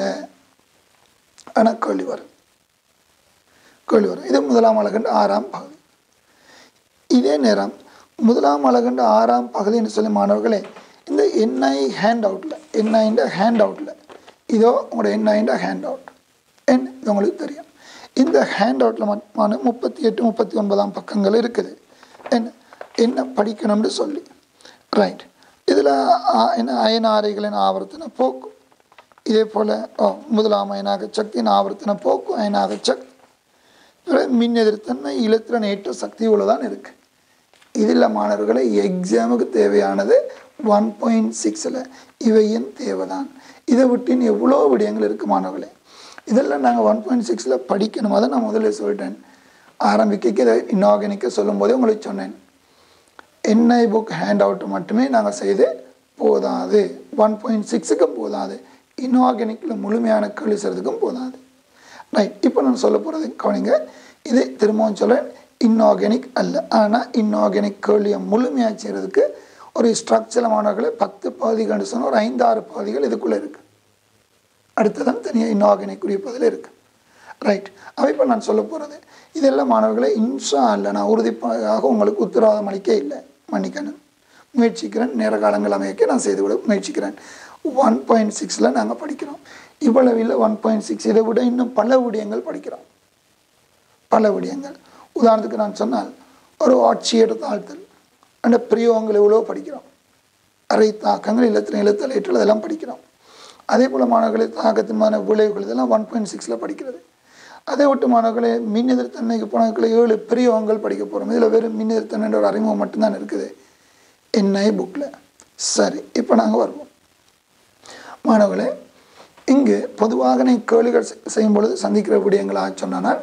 ஆனால் கேள்வி வரும் கேள்வி வரும் இது முதலாம் அழகண்டு ஆறாம் பகுதி இதே நேரம் முதலாம் அழகண்டு ஆறாம் பகுதின்னு சொல்லி மாணவர்களே இந்த என்ஐ ஹேண்ட் அவுட்டில் என்ஐன்ற ஹேண்ட் அவுட்டில் இதோ உங்களோட என்ஐன்ற ஹேண்ட் அவுட் என் இது உங்களுக்கு தெரியும் இந்த ஹேண்ட் அவுட்டில் மட்டுமான முப்பத்தி எட்டு முப்பத்தி ஒன்பதாம் பக்கங்கள் இருக்குது என்ன என்ன படிக்கணும்னு சொல்லி ரைட் இதில் என்ன அயனாரைகளின் ஆவர்த்தன போக்கும் இதே போல் ஓ முதலாம் அயனாக சக்தியின் ஆவர்த்தன போக்கும் அயனாக சக்தி பிறகு மின் எதிர்த்தன்மை இலத்திரன் ஏற்ற சக்தி உள்ளதான் இருக்குது இதில் மாணவர்களை எக்ஸாமுக்கு தேவையானது ஒன் பாயிண்ட் சிக்ஸில் இவையும் தேவைதான் இதை விட்டு இன்னும் எவ்வளோ விடயங்கள் இருக்குது மாணவர்களே இதெல்லாம் நாங்கள் ஒன் பாயிண்ட் சிக்ஸில் படிக்கணும் அதை நான் முதல்ல சொல்லிட்டேன் ஆரம்பிக்க இதை இன்ஆர்கானிக்கை சொல்லும்போதே உங்களுக்கு சொன்னேன் என்ஐ புக் ஹேண்ட் அவுட் மட்டுமே நாங்கள் செய்து போதாது ஒன் பாயிண்ட் சிக்ஸுக்கும் போதாது இன்ஆர்கானிக்கில் முழுமையான கேள்வி செய்கிறதுக்கும் போதாது ரைட் இப்போ நான் சொல்ல போகிறது கவனிங்க இது திரும்பவும் சொல்ல இன்ஆர்கானிக் அல்ல ஆனால் இன்ஆர்கானிக் கேள்வியை முழுமையாக செய்கிறதுக்கு ஒரு ஸ்ட்ரக்சரல் மாணவர்களை பத்து பகுதிகள் சொன்னால் ஒரு ஐந்து ஆறு பகுதிகள் இதுக்குள்ளே இருக்குது அடுத்ததான் தனியாக இன்ஆர்கானிக் உரிய பகுதியில் இருக்குது ரைட் அவை இப்போ நான் சொல்ல போகிறது இதெல்லாம் மாணவர்களை இன்ஷா அல்ல நான் உறுதிப்பாக உங்களுக்கு உத்தரவாதம் அளிக்க இல்லை மன்னிக்கணும் முயற்சிக்கிறேன் நேர காலங்கள் அமைக்க நான் செய்து விட முயற்சிக்கிறேன் ஒன் பாயிண்ட் சிக்ஸில் நாங்கள் படிக்கிறோம் இவ்வளவு இல்லை ஒன் பாயிண்ட் சிக்ஸ் இதை விட இன்னும் பல விடயங்கள் படிக்கிறோம் பல விடயங்கள் உதாரணத்துக்கு நான் சொன்னால் ஒரு ஆட்சியர் தாழ்த்தல் அந்த பிரியோகங்கள் எவ்வளோ படிக்கிறோம் அரை தாக்கங்கள் இல்லத்தின் எழுத்தல் ஏற்றல் இதெல்லாம் படிக்கிறோம் அதே போல் மாணவர்களை தாக்கத்தின்மான விளைவுகள் இதெல்லாம் ஒன் பாயிண்ட் சிக்ஸில் படிக்கிறது அதை விட்டு மாணவர்களை மின் எதிர்த்தன்மைக்கு போனவர்களை ஏழு பிரியோகங்கள் படிக்க போகிறோம் இதில் வெறும் மின் எதிர்த்தன்மைன்ற ஒரு அறிமுகம் மட்டும்தான் இருக்குது என்ஐ புக்கில் சரி இப்போ நாங்கள் வருவோம் மாணவர்களே இங்கு பொதுவாக நீ கேள்விகள் செ- செய்யும் பொழுது சந்திக்கிற விடயங்களாக சொன்னால்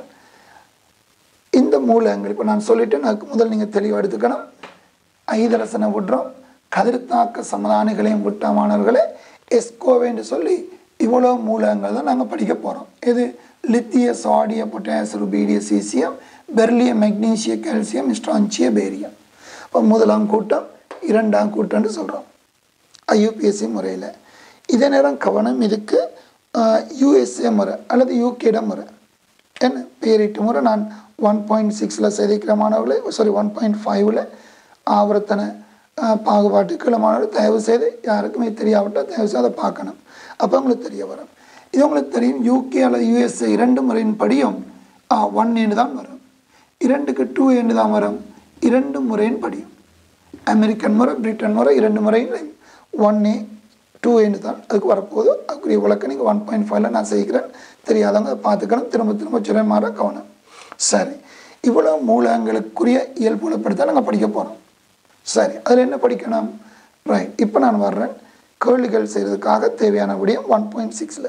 இந்த மூலங்கள் இப்போ நான் சொல்லிட்டேன் அதுக்கு முதல் நீங்கள் தெளிவாக எடுத்துக்கணும் ஐதரசனை விடுறோம் கதிர்த்தாக்க சமதானிகளையும் விட்ட மாணவர்களே எஸ்கோவேன்னு சொல்லி இவ்வளோ மூலங்கள் தான் நாங்கள் படிக்க போகிறோம் இது லித்திய சாடிய பொட்டாஸ் ருபீடிய சீசியம் பெர்லிய மெக்னீசிய கால்சியம் ஸ்ட்ரான்சிய பேரியம் இப்போ முதலாம் கூட்டம் இரண்டாம் கூட்டம்னு சொல்கிறோம் ஐயூபிஎஸ்சி முறையில் இதே நேரம் கவனம் இதுக்கு யூஎஸ்ஏ முறை அல்லது யூகேட முறை என்ன பேரிட்டு முறை நான் ஒன் பாயிண்ட் சிக்ஸில் செய்திக்கிற மாணவர்களை சாரி ஒன் பாயிண்ட் ஃபைவ்ல ஆவர்த்தன அஹ், பாகுபாட்டு கீழே மாணவர்கள் தயவு செய்து யாருக்குமே தெரியாவிட்டால் தயவு செய்து அதை பார்க்கணும் அப்போ உங்களுக்கு தெரிய வரும் இது உங்களுக்கு தெரியும் யூகே அல்லது யூஎஸ்ஏ இரண்டு முறையின் படியும் ஒன் என்று தான் வரும் இரண்டுக்கு டூ என்று தான் வரும் இரண்டு முறையின் படியும் அமெரிக்கன் முறை பிரிட்டன் முறை இரண்டு முறையும் ஒன் ஏ டூ ஏன்னு தான் அதுக்கு வரப்போகுது அதுக்குரிய விளக்கம் நீங்கள் ஒன் பாயிண்ட் ஃபைவ்ல நான் செய்கிறேன் தெரியாதவங்க அதை பார்த்துக்கணும் திரும்ப திரும்ப சொல்ல மாற கவனம் சரி இவ்வளோ மூலங்களுக்குரிய இயல்புலப்படுத்த நாங்கள் படிக்க போகிறோம் சரி அதில் என்ன படிக்கணும் ரைட் இப்போ நான் வர்றேன் கேள்விகள் செய்கிறதுக்காக தேவையான விடயம் ஒன் பாயிண்ட் சிக்ஸில்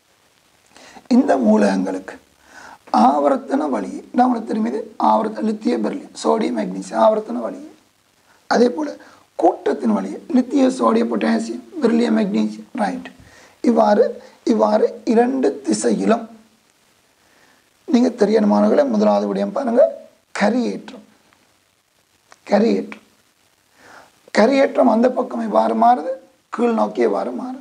இந்த மூலகங்களுக்கு ஆவர்த்தன வழி நான் உங்களுக்கு தெரியுது ஆவர்த்தன லித்திய பெர்லியம் சோடியம் மெக்னீசியம் ஆவர்த்தன வழி அதே போல் கூட்டத்தின் வழி லித்திய சோடியம் பொட்டாசியம் பெர்லியம் மெக்னீசியம் ரைட் இவ்வாறு இவ்வாறு இரண்டு திசையிலும் நீங்கள் தெரியணுமானவர்களே முதலாவது விடயம் பாருங்கள் கரியேற்றம் கரியேற்றம் கரியேற்றம் அந்த பக்கம் இவ்வாறு மாறுது கீழ் நோக்கி இவ்வாறு மாறுது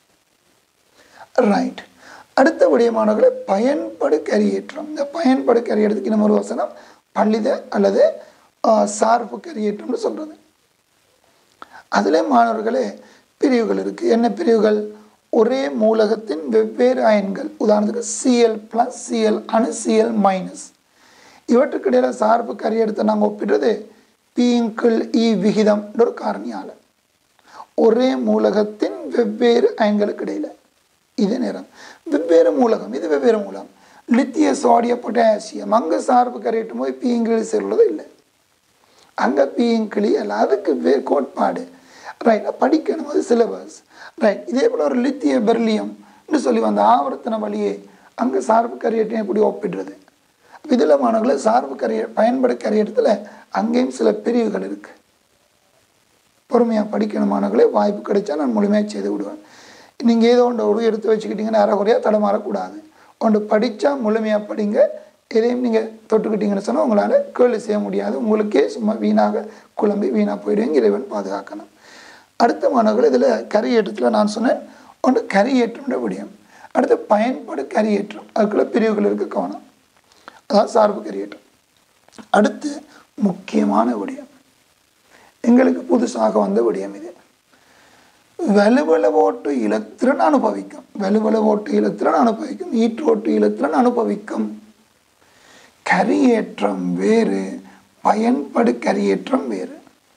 ரைட் அடுத்த விடயமானவர்களை பயன்படு கரியேற்றம் இந்த பயன்படு கரியேற்றத்துக்கு இன்னும் ஒரு வசனம் பள்ளித அல்லது ஆ, சார்பு கரியேற்றம்னு சொல்கிறது அதிலே மாணவர்களே பிரிவுகள் இருக்குது என்ன பிரிவுகள் ஒரே மூலகத்தின் வெவ்வேறு அயன்கள் உதாரணத்துக்கு சிஎல் ப்ளஸ் சிஎல் அணு சிஎல் மைனஸ் இவற்றுக்கு இடையில சார்பு கரியெடுத்தை நாங்கள் ஒப்பிடுறது பீங்கிள் இ விகிதம்ன்ற ஒரு காரணியால் ஒரே மூலகத்தின் வெவ்வேறு அயன்களுக்கு இடையில இது நேரம் வெவ்வேறு மூலகம் இது வெவ்வேறு மூலகம் லித்திய சோடிய பொட்டாசியம் அங்கே சார்பு கரையிட்டும் போது பீங்கிழி செல்வது இல்லை அங்கே பீங்கிளி அல்ல அதுக்கு வே கோட்பாடு ரைட் படிக்கணும் அது சிலபஸ் ரைட் இதே போல் ஒரு லித்திய பெர்லியம்னு சொல்லி வந்த ஆவர்த்தன வழியே அங்கே சார்பு கரியேற்றம் எப்படி ஒப்பிடுறது இதில் மாணவர்களை சார்பு கரிய பயன்படு கரியேற்றத்தில் அங்கேயும் சில பிரிவுகள் இருக்குது பொறுமையாக படிக்கணுமானவர்களே வாய்ப்பு கிடைச்சா நான் முழுமையாக செய்து விடுவேன் நீங்கள் ஏதோ ஒன்று ஒரு எடுத்து வச்சுக்கிட்டீங்கன்னா அறகுறையாக தடமாறக்கூடாது ஒன்று படித்தா முழுமையாக படிங்க எதையும் நீங்கள் தொட்டுக்கிட்டீங்கன்னு சொன்னால் உங்களால் கேள்வி செய்ய முடியாது உங்களுக்கே சும்மா வீணாக குழம்பி வீணாக போயிடுவீங்க இறைவன் பாதுகாக்கணும் அடுத்த மாணவர்கள் இதில் கரியேற்றத்தில் நான் சொன்னேன் ஒன்று கரியேற்றம்ன்ற விடயம் அடுத்து பயன்பாடு கரியேற்றம் அதுக்குள்ள பிரிவுகள் இருக்க கவனம் அதாவது சார்பு கரியேற்றம் அடுத்து முக்கியமான விடயம் எங்களுக்கு புதுசாக வந்த விடயம் இது வலுவளவோட்டு இலத்திரன் அனுபவிக்கும் வலுவளவோட்டு இலத்திரன் அனுபவிக்கும் ஈற்றோட்டு இலத்திரன் அனுபவிக்கும் கரியேற்றம் வேறு பயன்படு கரியேற்றம் வேறு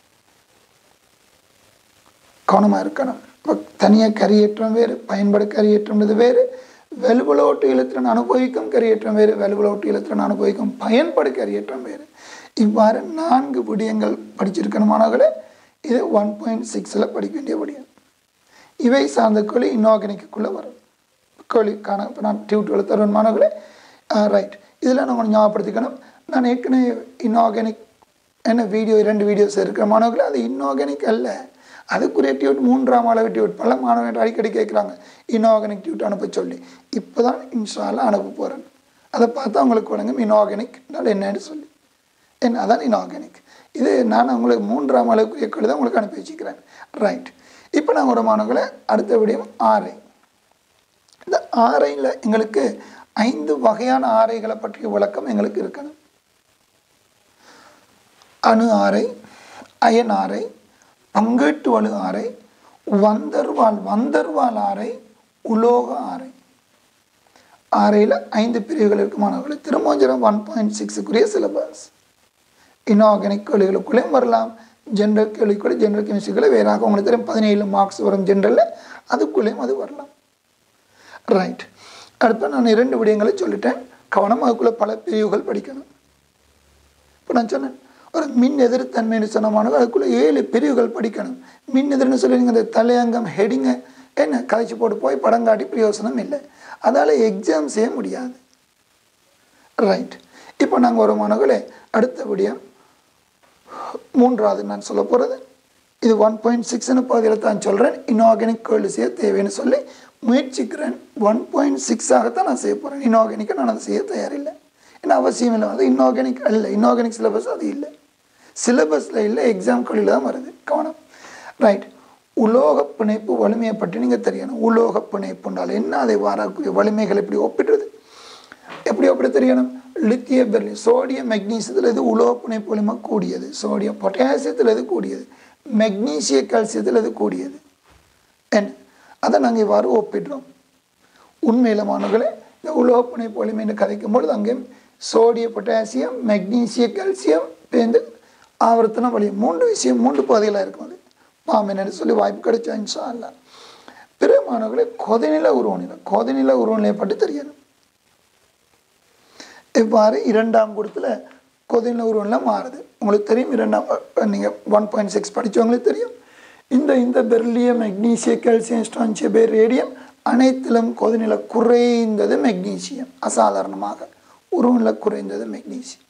கவனமாக இருக்கணும் இப்போ தனியாக கரியேற்றம் வேறு பயன்படு கரியேற்றம்ன்றது வேறு வலுவலோட்டு இலத்திரன் அனுபவிக்கும் கரியேற்றம் வேறு வலுவலோட்டு இலத்திரன் அனுபவிக்கும் பயன்படு கரியேற்றம் வேறு இவ்வாறு நான்கு விடயங்கள் படிச்சிருக்கணுமானவர்களே இது ஒன் பாயிண்ட் சிக்ஸில் படிக்க வேண்டிய விடயம் இவை சார்ந்த கோழி இன்ஆர்கானிக்குள்ளே வரும் கோழி காண இப்போ நான் டியூட்டோவில் தருவன் மாணவர்களே ரைட் இதில் நான் கொஞ்சம் ஞாபகப்படுத்திக்கணும் நான் ஏற்கனவே இன்ஆர்கானிக் என்ன வீடியோ இரண்டு வீடியோஸ் இருக்கிற மாணவர்களே அது இன்ஆர்கானிக் அல்ல அதுக்குரிய டியூட் மூன்றாம் அளவு டியூட் பல மாணவர்கள் அடிக்கடி கேட்குறாங்க இன்ஆர்கானிக் டியூட் அனுப்ப சொல்லி இப்போ தான் இன்ஷால்லாம் அனுப்ப போகிறேன் அதை பார்த்தா உங்களுக்கு வழங்கும் இன்ஆர்கானிக் என்னன்னு சொல்லி என்ன அதான் இன்ஆர்கானிக் இது நான் உங்களுக்கு மூன்றாம் அளவுக்குரிய கழுதை உங்களுக்கு அனுப்பி வச்சுக்கிறேன் ரைட் இப்போ நான் ஒரு மாணவர்களை அடுத்த விடயம் ஆரை இந்த ஆரையில் எங்களுக்கு ஐந்து வகையான ஆரைகளை பற்றிய விளக்கம் எங்களுக்கு இருக்கணும் அணு ஆரை அயனாரை பங்கேட்டு வலு ஆரை வந்தர்வால் வந்தர்வால் ஆரை உலோக ஆரை ஆரையில் ஐந்து பிரிவுகள் இருக்கு மாணவர்களை திருமோஞ்சரம் ஒன் பாயிண்ட் சிக்ஸுக்குரிய சிலபஸ் இன்ஆர்கானிக் கேள்விகளுக்குள்ளேயும் வரலாம் ஜென்ரல் கேள்விக்குள்ள ஜென்ரல் கெமிஸ்ட்ரிக்குள்ளே வேறாக உங்களுக்கு தெரியும் பதினேழு மார்க்ஸ் வரும் ஜென்ரலில் அதுக்குள்ளேயும் அது வரலாம் ரைட் அடுத்து நான் இரண்டு விடயங்களை சொல்லிட்டேன் கவனம் அதுக்குள்ளே பல பிரிவுகள் படிக்கணும் இப்போ நான் சொன்னேன் ஒரு மின் எதிர்த்தன்மைன்னு சொன்ன மாணவர் அதுக்குள்ளே ஏழு பிரிவுகள் படிக்கணும் மின் எதிர்னு சொல்லி நீங்கள் இந்த தலையங்கம் ஹெடிங்கை என்ன கதைச்சு போட்டு போய் படம் காட்டி பிரயோசனம் இல்லை அதால் எக்ஸாம் செய்ய முடியாது ரைட் இப்போ நாங்கள் ஒரு மாணவர்களே அடுத்த விடயம் மூன்றாவது நான் சொல்ல போகிறது இது ஒன் பாயிண்ட் சிக்ஸ்னு பகுதியில் தான் சொல்கிறேன் இன்ஆர்கானிக் கேள்வி செய்ய தேவைன்னு சொல்லி முயற்சிக்கிறேன் ஒன் பாயிண்ட் சிக்ஸாகத்தான் நான் செய்ய போகிறேன் இன்ஆர்கானிக்கை நான் அதை செய்ய தயாரில்லை ஏன்னா அவசியம் இல்லை அது இன்ஆர்கானிக் இல்லை இன்ஆர்கானிக் சிலபஸ் அது இல்லை சிலபஸில் இல்லை எக்ஸாம் கல்வியில் தான் வருது கவனம் ரைட் உலோக பிணைப்பு வலிமையை பற்றி நீங்கள் தெரியணும் உலோக பிணைப்புண்டால் என்ன அதை வரக்கூடிய வலிமைகள் எப்படி ஒப்பிடுறது எப்படி அப்படி தெரியணும் லித்திய பெர்லின் சோடியம் மெக்னீசியத்தில் இது உலோக பிணைப்பு வலிமை கூடியது சோடியம் பொட்டாசியத்தில் இது கூடியது மெக்னீசிய கால்சியத்தில் இது கூடியது என்ன அதை நாங்கள் இவ்வாறு ஒப்பிடுறோம் உண்மையில மாணவர்களே இந்த உலோக பிணைப்பு வலிமைன்னு கதைக்கும் பொழுது அங்கே சோடிய பொட்டாசியம் மெக்னீசிய கால்சியம் பேருந்து ஆவர்த்தன வலி மூன்று விஷயம் மூன்று பகுதிகளாக இருக்கும் அது பாம்பின்னு சொல்லி வாய்ப்பு கிடைச்சா இன்ஷா அல்லா பிற மாணவர்களே கொதிநில உருவநிலை கொதிநில உருவநிலையை பற்றி தெரியணும் இவ்வாறு இரண்டாம் கூடத்தில் கொதிநில உருவநிலை மாறுது உங்களுக்கு தெரியும் இரண்டாம் நீங்கள் ஒன் பாயிண்ட் சிக்ஸ் படித்தவங்களுக்கு தெரியும் இந்த இந்த பெர்லியம் மெக்னீசிய கால்சியம் ஸ்டான்சிய பேர் ரேடியம் அனைத்திலும் கொதிநிலை குறைந்தது மெக்னீசியம் அசாதாரணமாக உருவநிலை குறைந்தது மெக்னீசியம்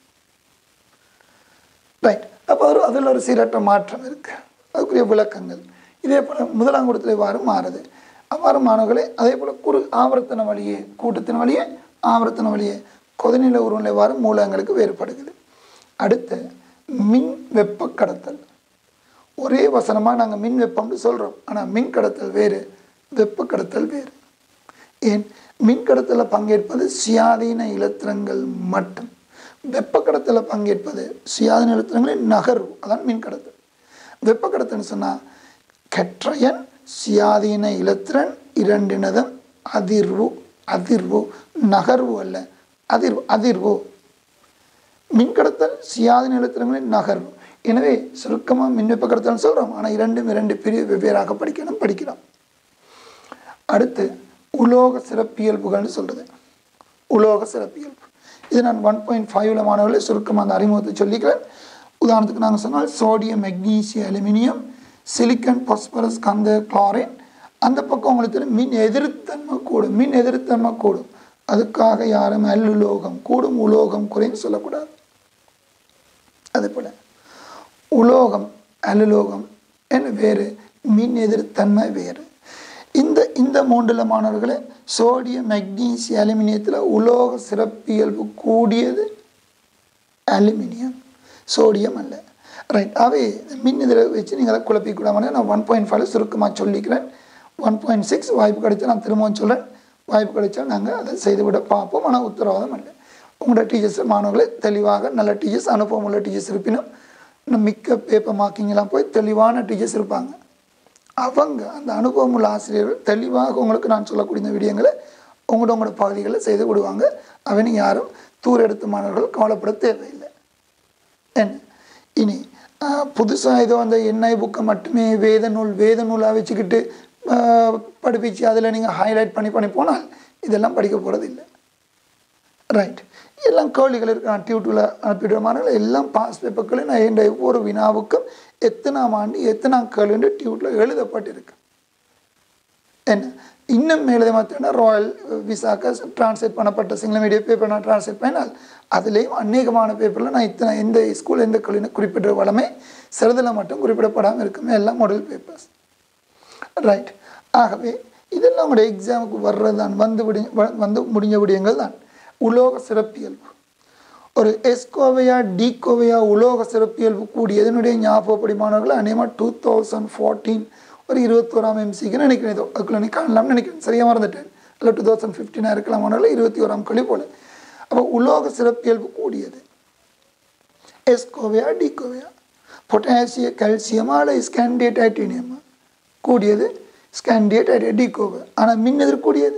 ரைட் அப்போ ஒரு அதில் ஒரு சீரற்ற மாற்றம் இருக்குது அதுக்குரிய விளக்கங்கள் இதே போல் முதலாம் கூடத்தில் இவ்வாறு மாறுது அவ்வாறு மாணவர்களே அதே போல் குறு ஆவர்த்தன வழியே கூட்டத்தின் வழியே ஆவர்த்தன வழியே கொதிநிலை உருவநிலை இவ்வாறு மூலங்களுக்கு வேறுபடுகிறது அடுத்து மின் வெப்ப கடத்தல் ஒரே வசனமாக நாங்கள் மின் வெப்பம்னு சொல்கிறோம் ஆனால் மின் கடத்தல் வேறு வெப்ப கடத்தல் வேறு ஏன் மின் கடத்தலில் பங்கேற்பது சுயாதீன இலத்திரங்கள் மட்டும் வெப்ப கடத்தலில் பங்கேற்பது சுயாதீன இலத்திரங்களின் நகர்வு அதான் மின் கடத்தல் வெப்ப கடத்தல்னு சொன்னால் கற்றையன் சுயாதீன இலத்திரன் இரண்டினதும் அதிர்வு அதிர்வு நகர்வு அல்ல அதிர்வு அதிர்வு மின்கடத்தல் சுயாதீன இலத்திரங்களின் நகர்வு எனவே சுருக்கமாக மின் வெப்ப கடத்தல்னு சொல்கிறோம் ஆனால் இரண்டும் இரண்டு பிரிவு வெவ்வேறாக படிக்கணும் படிக்கிறோம் அடுத்து உலோக சிறப்பியல்புகள்னு சொல்கிறது உலோக சிறப்பியல்பு இது நான் ஒன் பாயிண்ட் ஃபைவ்ல மாணவர்களை சுருக்கமாக அந்த அறிமுகத்தை சொல்லிக்கிறேன் உதாரணத்துக்கு நாங்கள் சொன்னால் sodium magnesium aluminium silicon phosphorus கந்த குளோரின் அந்த பக்கம் உங்களுக்கு தெரியும் மின் எதிர்த்தன்மை கூடும் மின் எதிர்த்தன்மை கூடும் அதுக்காக யாரும் அல்லுலோகம் கூடும் உலோகம் குறைன்னு சொல்லக்கூடாது அதே போல் உலோகம் அல்லுலோகம் என்ன வேறு மின் எதிர்த்தன்மை வேறு இந்த இந்த மூன்றில் மாணவர்களே சோடியம் மெக்னீசியம் அலுமினியத்தில் உலோக சிறப்பியல்பு கூடியது அலுமினியம் சோடியம் அல்ல ரைட் அவை மின் இதில் வச்சு நீங்கள் அதை குழப்பிக்கூடாமல் நான் ஒன் பாயிண்ட் ஃபைவ் சுருக்கமாக சொல்லிக்கிறேன் ஒன் பாயிண்ட் சிக்ஸ் வாய்ப்பு கிடைச்சா நான் திரும்பவும் சொல்கிறேன் வாய்ப்பு கிடைச்சா நாங்கள் அதை செய்துவிட பார்ப்போம் ஆனால் உத்தரவாதம் இல்லை உங்களோட டீச்சர்ஸ் மாணவர்களே தெளிவாக நல்ல டீச்சர்ஸ் அனுபவம் உள்ள டீச்சர்ஸ் இருப்பினும் இன்னும் மிக்க பேப்பர் மார்க்கிங்லாம் போய் தெளிவான டீச்சர்ஸ் இருப்பாங்க அவங்க அந்த அனுபவம் உள்ள ஆசிரியர்கள் தெளிவாக உங்களுக்கு நான் சொல்லக்கூடிய இந்த விடயங்களை உங்களோட உங்களோட பகுதிகளில் செய்து விடுவாங்க அவனை யாரும் தூர் எடுத்த மாணவர்கள் கவலைப்பட தேவையில்லை என்ன இனி புதுசாக ஏதோ அந்த எண்ணெய் புக்கை மட்டுமே வேத நூல் வேத நூலாக வச்சுக்கிட்டு படிப்பிச்சு அதில் நீங்கள் ஹைலைட் பண்ணி பண்ணி போனால் இதெல்லாம் படிக்க போகிறது இல்லை ரைட் எல்லாம் கேள்விகள் இருக்கு நான் டியூட்டில் அனுப்பிடுற மாதிரி எல்லாம் பாஸ் பேப்பர்களை நான் என் ஒவ்வொரு வினாவுக்கும் எத்தனாம் ஆண்டு எத்தனாம் கேள்வி டியூட்டில் எழுதப்பட்டிருக்கு என்ன இன்னும் மேலே பார்த்தீங்கன்னா ராயல் விசாக்க டிரான்ஸ்லேட் பண்ணப்பட்ட சிங்கள மீடியம் பேப்பர் நான் டிரான்ஸ்லேட் பண்ணினால் அதுலேயும் அநேகமான பேப்பரில் நான் இத்தனை எந்த ஸ்கூல் எந்த கல்வின்னு குறிப்பிட்ட வளமே சிறிதில் மட்டும் குறிப்பிடப்படாமல் இருக்குமே எல்லாம் மாடல் பேப்பர்ஸ் ரைட் ஆகவே இதெல்லாம் உங்களுடைய எக்ஸாமுக்கு வர்றது தான் வந்து விடி வந்து முடிஞ்ச விடயங்கள் தான் உலோக சிறப்பியல்பு ஒரு எஸ்கோவையா டிகோவையா உலோக சிறப்பியல்பு கூடியதனுடைய ஞாபகப்படி மாணவர்கள் அநேகமாக டூ தௌசண்ட் ஃபோர்டீன் ஒரு இருபத்தோராம் எம்சிக்கு நினைக்கிறேன் ஏதோ அதுக்குள்ள நீ காணலாம்னு நினைக்கிறேன் சரியாக மறந்துட்டேன் இல்லை டூ தௌசண்ட் ஃபிஃப்டீனாக இருக்கலாம் மாணவர்கள் இருபத்தி ஓராம் கழி போல் அப்போ உலோக சிறப்பியல்பு கூடியது எஸ்கோவையா டிகோவையா பொட்டாசிய கால்சியமா அல்லது ஸ்கேண்டிய டைட்டீனியமா கூடியது ஸ்கேண்டிய டைட்ட டிகோவை ஆனால் மின் எதிர்க்கூடியது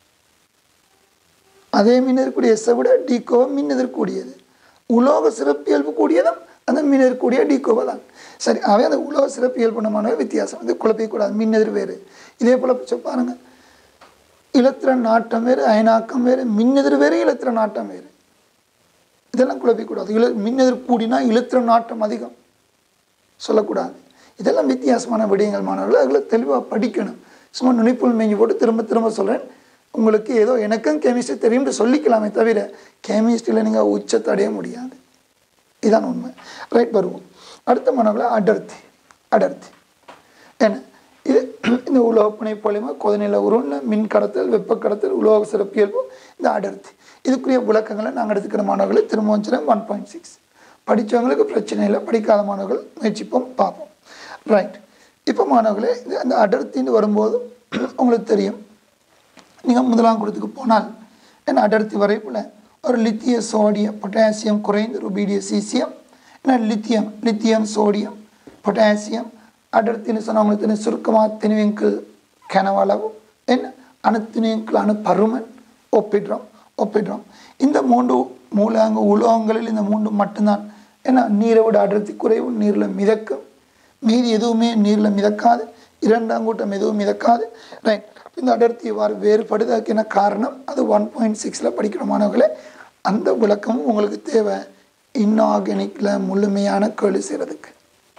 அதே மின் எதிர்க்கூடிய எஸ்ஸை விட டிகோவை மின் எதிர்க்கூடியது உலோக சிறப்பியல்பு கூடியதும் அந்த மின் எதிர்க்கூடிய டிகோவை தான் சரி அவை அந்த உலோக சிறப்பியல்பு நம்மான வித்தியாசம் இது குழப்பிக்கூடாது மின் எதிர் வேறு இதே போல் பாருங்க இலத்திர நாட்டம் வேறு அயனாக்கம் வேறு மின் எதிர் வேறு இலத்திர நாட்டம் வேறு இதெல்லாம் குழப்பிக்கூடாது இல மின் எதிர் கூடினா இலத்திர நாட்டம் அதிகம் சொல்லக்கூடாது இதெல்லாம் வித்தியாசமான விடயங்கள் மாணவர்கள் அதில் தெளிவாக படிக்கணும் சும்மா நுனிப்புள் மேஞ்சி போட்டு திரும்ப திரும்ப சொல்கிறேன் உங்களுக்கு ஏதோ எனக்கும் கெமிஸ்ட்ரி தெரியும்னு சொல்லிக்கலாமே தவிர கெமிஸ்ட்ரியில் நீங்கள் உச்சத்தை அடைய முடியாது இதான் உண்மை ரைட் வருவோம் அடுத்த மாணவர்களை அடர்த்தி அடர்த்தி என்ன இது இந்த உலோகப்பனை போலியமா கொதிநில உருவம் மின் கடத்தல் வெப்ப கடத்தல் உலோக சிறப்பியல்பு இந்த அடர்த்தி இதுக்குரிய விளக்கங்களை நாங்கள் எடுத்துக்கிற மாணவர்களை திரும்ப வச்சுருவோம் ஒன் பாயிண்ட் சிக்ஸ் படித்தவங்களுக்கு பிரச்சனை இல்லை படிக்காத மாணவர்கள் முயற்சிப்போம் பார்ப்போம் ரைட் இப்போ மாணவர்களே இது அந்த அடர்த்தின்னு வரும்போது உங்களுக்கு தெரியும் நீங்கள் முதலாம் குடத்துக்கு போனால் என்ன அடர்த்தி வரைப்பில் ஒரு லித்திய சோடியம் பொட்டாசியம் குறைந்து ருபீடிய சீசியம் என்ன லித்தியம் லித்தியம் சோடியம் பொட்டாசியம் அடர்த்தின்னு சொன்னால் உங்களுக்கு தெரியும் சுருக்கமாக திணிவிங்கிள் கனவளவு என்ன அணுத்திணிவிங்கிள் அணு பருமன் ஒப்பிடுறோம் ஒப்பிடுறோம் இந்த மூன்று மூலங்க உலோகங்களில் இந்த மூன்று மட்டும்தான் ஏன்னா நீரை விட அடர்த்தி குறைவு நீரில் மிதக்கும் மீதி எதுவுமே நீரில் மிதக்காது இரண்டாம் கூட்டம் எதுவும் மிதக்காது ரைட் இந்த அடர்த்தி இவ்வாறு வேறுபடுது அதுக்கு என்ன காரணம் அது ஒன் பாயிண்ட் சிக்ஸில் படிக்கிற மாணவர்களே அந்த விளக்கமும் உங்களுக்கு தேவை இன்ஆர்கானிக்கில் முழுமையான கேள்வி செய்கிறதுக்கு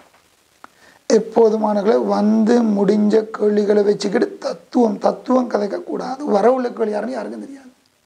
எப்போதுமானவர்களை வந்து முடிஞ்ச கேள்விகளை வச்சுக்கிட்டு தத்துவம் தத்துவம் கதைக்கக்கூடாது வரவுள்ள கேள்வி யாருன்னு யாருக்கும் தெரியாது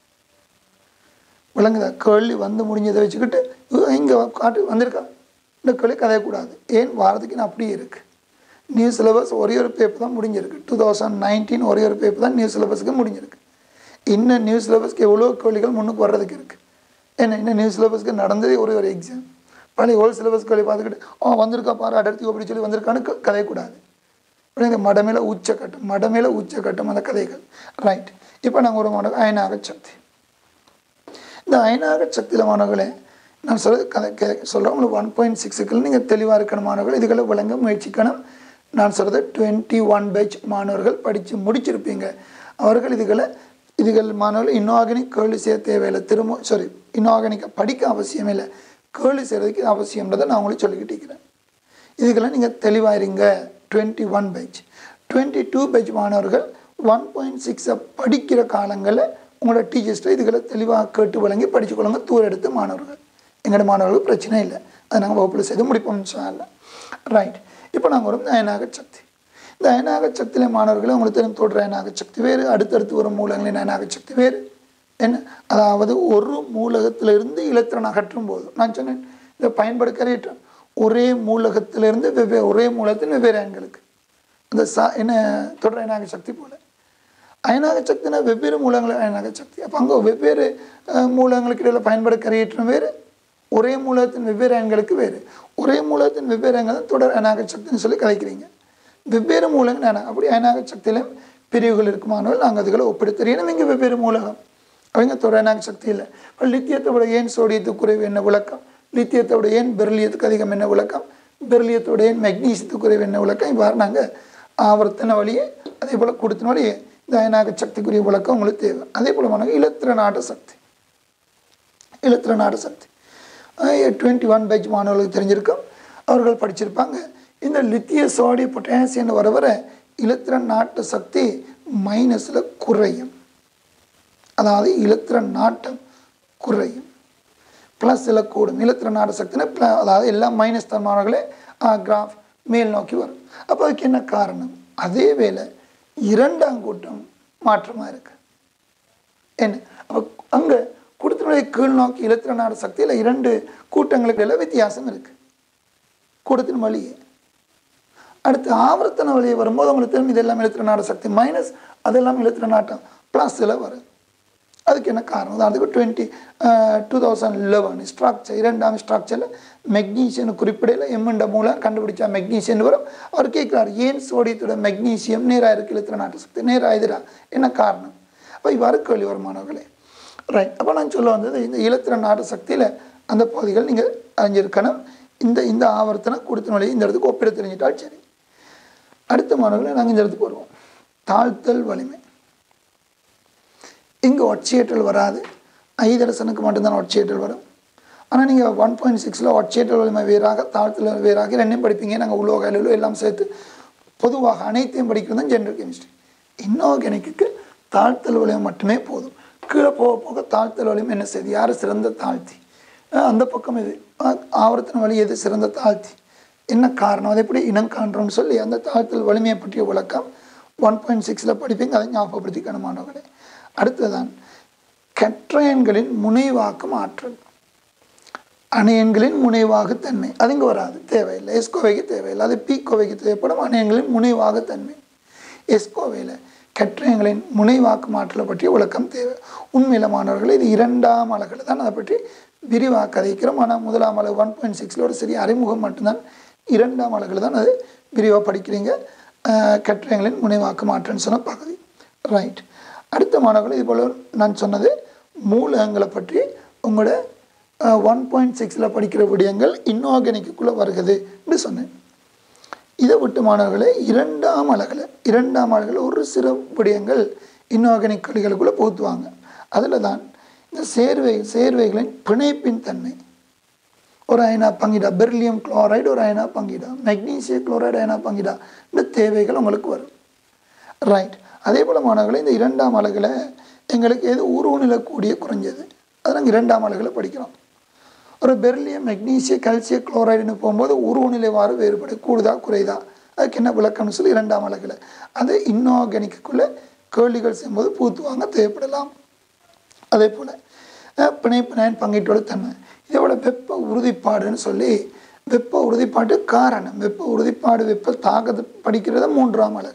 விளங்குதா கேள்வி வந்து முடிஞ்சதை வச்சுக்கிட்டு இங்கே காட்டு வந்திருக்கா இந்த கேள்வி கதையக்கூடாது ஏன் வாரத்துக்கு நான் அப்படியே இருக்குது நியூ சிலபஸ் ஒரே ஒரு பேப்பர் தான் முடிஞ்சிருக்கு டூ தௌசண்ட் நைன்டீன் ஒரே ஒரு பேப்பர் தான் நியூ சிலபஸுக்கு முடிஞ்சிருக்கு இன்னும் நியூ சிலபஸ்க்கு எவ்வளோ கேள்விகள் முன்னுக்கு வர்றதுக்கு இருக்குது என்ன இன்னும் நியூ சிலபஸ்க்கு நடந்ததே ஒரே ஒரு எக்ஸாம் பழைய ஓல்டு சிலபஸ் கேள்வி பார்த்துக்கிட்டு ஆ வந்திருக்கா பாரு அடர்த்தி அப்படி சொல்லி வந்திருக்கான்னு க- கதையக்கூடாது அப்புறம் இந்த மடமேல உச்சக்கட்டம் மடமேல உச்சக்கட்டம் அந்த கதைகள் ரைட் இப்போ நாங்கள் ஒரு மாடல் அயனாக சக்தி இந்த அயனாக சக்தியில் மாணவர்களே நான் சொல்ல கதை கே சொல்கிறேன் உங்களுக்கு ஒன் பாயிண்ட் சிக்ஸுக்கு நீங்கள் தெளிவாக இருக்கணும் மாணவர்கள் இதுகளை விளங்க முயற்சிக்கணும் நான் சொல்கிறது டுவெண்ட்டி ஒன் பேட்ச் மாணவர்கள் படித்து முடிச்சிருப்பீங்க அவர்கள் இதுகளை இதுகள் மாணவர்கள் இன்ஆர்கானிக் கேள்வி செய்ய தேவையில்லை திரும்ப சாரி இன்ஆர்கானிக்கை படிக்க அவசியம் இல்லை கேள்வி செய்கிறதுக்கு அவசியம்ன்றதை நான் உங்களுக்கு சொல்லிக்கிட்டு இருக்கிறேன் இதுக்கெல்லாம் நீங்கள் தெளிவாயிருங்க twenty one page twenty two page மாணவர்கள் ஒன் பாயிண்ட் சிக்ஸை படிக்கிற காலங்களில் உங்களோட டீச்சர்ஸ்ட்டு இதுகளை தெளிவாக கேட்டு வழங்கி படிச்சுக்கொள்ளுங்க தூர எடுத்து மாணவர்கள் எங்களோட மாணவர்களுக்கு பிரச்சனை இல்லை அதை நாங்கள் வகுப்பில் செய்து முடிப்போம் இல்லை ரைட் இப்போ நாங்கள் வரும் இந்த அயனாக சக்தி இந்த அயனாக சக்தியில் மாணவர்களே உங்களுக்கு தெரியும் தொடர் அயனாக சக்தி வேறு அடுத்தடுத்து வரும் மூலங்களின் அயனாக சக்தி வேறு என்ன அதாவது ஒரு மூலகத்திலிருந்து இலத்திரன் அகற்றும் போது நான் சொன்னேன் இதை பயன்படுத்த கரையிட்டேன் ஒரே மூலகத்திலிருந்து வெவ்வேறு ஒரே மூலத்தில் வெவ்வேறு அயன்களுக்கு அந்த சா என்ன தொடர் அயனாக சக்தி போல அயனாக சக்தினா வெவ்வேறு மூலங்கள் அயனாக சக்தி அப்போ அங்கே வெவ்வேறு அஹ், மூலங்களுக்கு இடையில் பயன்பட கரையேற்றம் வேறு ஒரே மூலத்தின் வெவ்வேறு அயன்களுக்கு வேறு ஒரே மூலத்தின் வெவ்வேறு அயன்கள் தான் தொடர் அயனாக சக்தின்னு சொல்லி கதைக்கிறீங்க வெவ்வேறு மூலங்கள் அயனா அப்படி அயனாக சக்தியிலும் பிரிவுகள் இருக்குமானால் நாங்கள் அதுகளை ஒப்பிட்டு தெரியணும் இங்கே வெவ்வேறு மூலகம் அவங்க தொடர் அயனாக சக்தி இல்லை இப்போ லித்தியத்தை விட ஏன் சோடியத்துக்கு குறைவு என்ன விளக்கம் லித்தியத்தை விட ஏன் பெர்லியத்துக்கு அதிகம் என்ன விளக்கம் பெர்லியத்தோட ஏன் மெக்னீசியத்துக்கு குறைவு என்ன விளக்கம் இவ்வாறு நாங்கள் ஆவர்த்தன வழியே அதே போல் கொடுத்தின வழியே இந்த அயனாக சக்திக்குரிய விளக்கம் உங்களுக்கு தேவை அதே போல் மாணவர்கள் இலத்திர நாட்ட சக்தி இலத்திர நாட்ட சக்தி டுவெண்ட்டி ஒன் பேஜ் மாணவர்களுக்கு தெரிஞ்சிருக்கும் அவர்கள் படிச்சிருப்பாங்க இந்த லித்திய சோடிய பொட்டாசியம் வர வர இலத்திர நாட்ட சக்தி மைனஸில் குறையும் அதாவது இலத்திர நாட்டம் குறையும் ப்ளஸில் கூடும் இலத்திர நாட்ட சக்தினா ப்ள அதாவது எல்லாம் மைனஸ் தான் மாணவர்களே கிராஃப் மேல் நோக்கி வரும் அப்போ அதுக்கு என்ன காரணம் அதே வேளை இரண்டாம் கூட்டம் மாற்றமாக இருக்கு என்ன அப்போ அங்கே கூட்டத்தினுடைய கீழ் நோக்கி இலத்திர நாடு சக்தியில் இரண்டு கூட்டங்களுக்கு எல்லாம் வித்தியாசம் இருக்குது கூட்டத்தின் வழியே அடுத்து ஆவர்த்தன வழியே வரும்போது உங்களுக்கு திரும்ப இதெல்லாம் இலத்திர நாடு சக்தி மைனஸ் அதெல்லாம் இலத்திர நாட்டம் ப்ளஸில் வரும் அதுக்கு என்ன காரணம் அதுக்கு twenty two thousand eleven structure இரண்டாம் ஸ்ட்ரக்சரில் மெக்னீசியம் குறிப்பிடையில் எம்எண்ட மூலம் கண்டுபிடிச்சா மெக்னீசியம் வரும் அவர் கேட்குறாரு ஏன் சோடியத்தோட மெக்னீசியம் நேராக இருக்கு இழுத்துற நாட்டு சக்தி நேராக எதிரா என்ன காரணம் அப்போ இவ்வாறு கேள்வி வருமானவர்களே ரைட் அப்போ நான் சொல்ல வந்தது இந்த இலத்திர நாட்டு சக்தியில் அந்த பகுதிகள் நீங்கள் அறிஞ்சிருக்கணும் இந்த இந்த ஆவர்த்தன கொடுத்த வழியை இந்த இடத்துக்கு ஒப்பிட தெரிஞ்சிட்டால் சரி அடுத்த மாணவர்களை நாங்கள் இந்த இடத்துக்கு வருவோம் தாழ்த்தல் வலிமை இங்கே ஒட்சியேற்றல் வராது ஐதரசனுக்கு மட்டும்தான் ஒட்சியேற்றல் வரும் ஆனால் நீங்கள் ஒன் பாயிண்ட் சிக்ஸில் ஒட்சியேற்றல் வலிமை வேறாக தாழ்த்தல் வேறாக ரெண்டையும் படிப்பீங்க நாங்கள் உலோக அலுவலோ எல்லாம் சேர்த்து பொதுவாக அனைத்தையும் படிக்கிறது தான் ஜென்ரல் கெமிஸ்ட்ரி இன்ஆர்கானிக்கு தாழ்த்தல் வலிமை மட்டுமே போதும் கீழே போக போக தாழ்த்தல் வலிமை என்ன செய்யுது யார் சிறந்த தாழ்த்தி அஹ் அந்த பக்கம் எது அஹ் ஆவர்த்தன வழி எது சிறந்த தாழ்த்தி என்ன காரணம் அதை எப்படி இனம் காண்றோம்னு சொல்லி அந்த தாழ்த்தல் வலிமையை பற்றிய விளக்கம் ஒன் பாயிண்ட் சிக்ஸில் படிப்பீங்க அதை ஞாபகப்படுத்திக்கணும் மாணவர்களே அடுத்ததான் கற்றையன்களின் முனைவாக்கும் ஆற்றல் அணையன்களின் முனைவாக தன்மை அது இங்கே வராது தேவையில்லை எஸ்கோவைக்கு தேவையில்லை அது பீக்கோவைக்கு தேவைப்படும் அணையன்களின் முனைவாக தன்மை எஸ்கோவையில் கற்றையங்களின் முனைவாக்கு மாற்றலை பற்றிய விளக்கம் தேவை உண்மையில மாணவர்கள் இது இரண்டாம் அழகில் தான் அதை பற்றி விரிவாக கதைக்கிறோம் ஆனால் முதலாம் அழகு ஒன் பாயிண்ட் சிக்ஸில் ஒரு சிறிய அறிமுகம் மட்டும்தான் இரண்டாம் அழகில் தான் அது விரிவாக படிக்கிறீங்க அஹ், கற்றையங்களின் முனைவாக்கு மாற்றம்னு சொன்ன பகுதி ரைட் அடுத்த மாணவர்கள் இது போல் நான் சொன்னது மூலகங்களை பற்றி உங்களோட ஒன் பாயிண்ட் சிக்ஸில் படிக்கிற விடயங்கள் இன்ஆர்கானிக்குள்ளே வருகுதுன்னு சொன்னேன் இதை விட்டு மாணவர்களே இரண்டாம் அழகில் இரண்டாம் அழகில் ஒரு சில விடயங்கள் இன்ஆர்கானிக் கழிகளுக்குள்ளே புகுத்துவாங்க அதில் தான் இந்த சேர்வை சேர்வைகளின் பிணைப்பின் தன்மை ஒரு அயனா பங்கிடா பெர்லியம் குளோரைடு ஒரு அயனா பங்கிடா மெக்னீசிய குளோரைடு அயனா பங்கிடா இந்த தேவைகள் உங்களுக்கு வரும் ரைட் அதே போல் மாணவர்களே இந்த இரண்டாம் அழகில் எங்களுக்கு எது உருவநிலக்கூடிய குறைஞ்சது அது நாங்கள் இரண்டாம் அழகில் படிக்கிறோம் ஒரு பெர்லியம் மெக்னீசிய கால்சிய குளோரைடுன்னு போகும்போது உருவநிலைவாறு வேறுபடு கூடுதா குறைதா அதுக்கு என்ன விளக்கம்னு சொல்லி இரண்டாம் அழகில் அது இன்ஆர்கானிக்குள்ளே கேள்விகள் செய்யும்போது பூத்துவாங்க தேவைப்படலாம் அதே போல் பிணைப்பு நயன் பங்கீட்டோட தன்மை இதோட வெப்ப உறுதிப்பாடுன்னு சொல்லி வெப்ப உறுதிப்பாட்டு காரணம் வெப்ப உறுதிப்பாடு வெப்ப தாக்கத்தை படிக்கிறது மூன்றாம் அழகு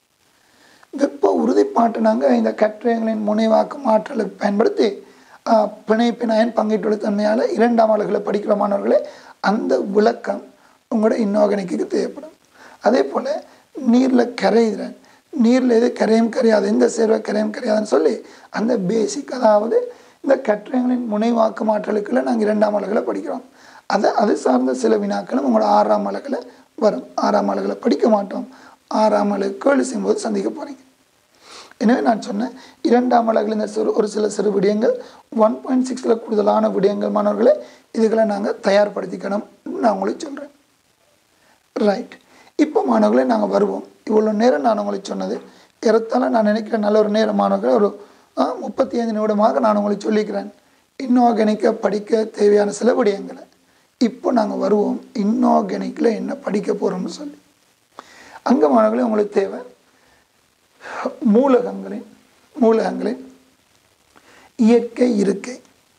வெப்ப உறுதிப்பாட்டை நாங்கள் இந்த கற்றையங்களின் முனைவாக்கு மாற்றலை பயன்படுத்தி ஆஹ், பிணைப்பு நயன் பங்கீட்டோட தன்மையால் இரண்டாம் அழகுல படிக்கிற மாணவர்களே அந்த விளக்கம் உங்களோட இன்ஆர்கானிக்கு தேவைப்படும் அதே போல் நீரில் கரையிறன் நீரில் எது கரையும் கரையாது எந்த சேர்வை கரையும் கரையாதுன்னு சொல்லி அந்த பேசிக் அதாவது இந்த கற்றையங்களின் முனைவாக்கு மாற்றலுக்குள்ள நாங்கள் இரண்டாம் அழகில் படிக்கிறோம் அதை அது சார்ந்த சில வினாக்களும் உங்களோட ஆறாம் அழகில் வரும் ஆறாம் அழகில் படிக்க மாட்டோம் ஆறாம் அழகு கேள்வி செய்யும்போது சந்திக்க போகிறீங்க எனவே நான் சொன்னேன் இரண்டாம் அழகில் இந்த சிறு ஒரு சில சிறு விடயங்கள் ஒன் பாயிண்ட் சிக்ஸில் கூடுதலான விடயங்கள் மாணவர்களே இதுகளை நாங்கள் தயார்படுத்திக்கணும் நான் உங்களுக்கு சொல்கிறேன் ரைட் இப்போ மாணவர்களே நாங்கள் வருவோம் இவ்வளோ நேரம் நான் உங்களுக்கு சொன்னது ஏறத்தாழ நான் நினைக்கிறேன் நல்ல ஒரு நேரம் மாணவர்களே ஒரு ஆ, முப்பத்தி ஐந்து நிமிடமாக நான் உங்களுக்கு சொல்லிக்கிறேன் இன்ஆர்கானிக்கை படிக்க தேவையான சில விடயங்களை இப்போ நாங்கள் வருவோம் இன்ஆர்கானிக்கில் என்ன படிக்க போகிறோம்னு சொல்லி அங்கே மாணவர்களே உங்களுக்கு தேவை மூலகங்களின் மூலகங்களின் இயற்கை இருக்கை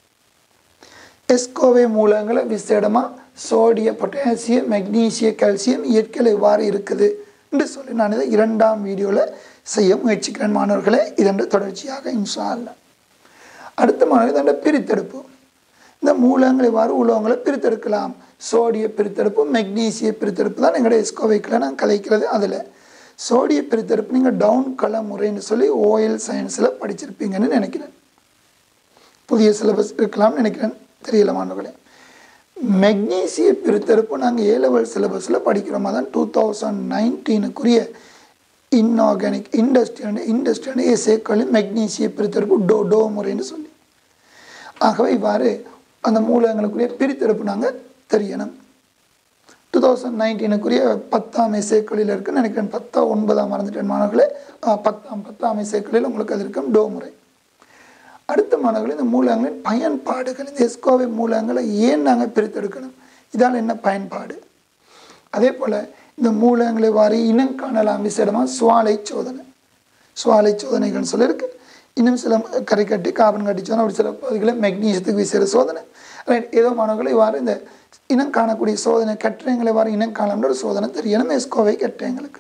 எஸ்கோவே மூலங்களை விசேடமாக சோடிய பொட்டாசியம் மெக்னீசிய கால்சியம் இயற்கையில் இவ்வாறு இருக்குது என்று சொல்லி நான் இதை இரண்டாம் வீடியோவில் செய்ய முயற்சிக்கிறேன் மாணவர்களே இதென்று தொடர்ச்சியாக இன்ஷா அல்லாஹ் அடுத்த மாணவர் இதென்ற பிரித்தெடுப்பு இந்த மூலங்கள் இவ்வாறு உலோகங்களை பிரித்தெடுக்கலாம் சோடிய பிரித்தெடுப்பு மெக்னீசிய பிரித்தெடுப்பு தான் எங்களோட எஸ்கோவைக்கில் நான் கதைக்கிறது அதில் சோடிய பிரித்தெடுப்பு நீங்கள் டவுன் கல முறைன்னு சொல்லி ஓஎல் சயின்ஸில் படிச்சிருப்பீங்கன்னு நினைக்கிறேன் புதிய சிலபஸ் இருக்கலாம்னு நினைக்கிறேன் தெரியல மாணவர்களே மெக்னீசிய பிரித்தெடுப்பு நாங்கள் ஏ லெவல் சிலபஸில் படிக்கிறோம் அதான் டூ தௌசண்ட் நைன்டீனுக்குரிய இன்ஆர்கானிக் இண்டஸ்ட்ரி இண்டஸ்ட்ரி எசேக்களி மெக்னீசிய பிரித்தெடுப்பு டோ டோ முறைன்னு சொல்லி ஆகவே இவ்வாறு அந்த மூலங்களுக்குரிய பிரித்தெடுப்பு நாங்கள் தெரியணும் டூ தௌசண்ட் நைன்டீனுக்குரிய பத்தாம் இசைக்களில் இருக்குன்னு நினைக்கிறேன் பத்தாம் ஒன்பதாம் மறந்துட்டேன் மாணவர்களே ஆ, பத்தாம் பத்தாம் இசைக்களில் உங்களுக்கு அது இருக்கும் டோ முறை அடுத்த மாணவர்கள் இந்த மூலங்களின் பயன்பாடுகள் இந்த எஸ்கோவை மூலங்களை ஏன் நாங்கள் பிரித்தெடுக்கணும் இதால் என்ன பயன்பாடு அதே போல் இந்த மூலங்களை வாரி இனம் காணலாம் விசேடமாக சுவாலை சோதனை சுவாலை சோதனைகள்னு சொல்லியிருக்கு இன்னும் சில கரை கட்டி கார்பன் கட்டி சோதனை அப்படி சில பகுதிகளில் மெக்னீசியத்துக்கு விசேட சோதனை ரைட் ஏதோ மாணவர்களை இவ்வாறு இந்த இனம் காணக்கூடிய சோதனை கட்டுரைங்களை வாரி இனம் காணலாம்னு ஒரு சோதனை தெரியணும் எஸ்கோவை கட்டுரைங்களுக்கு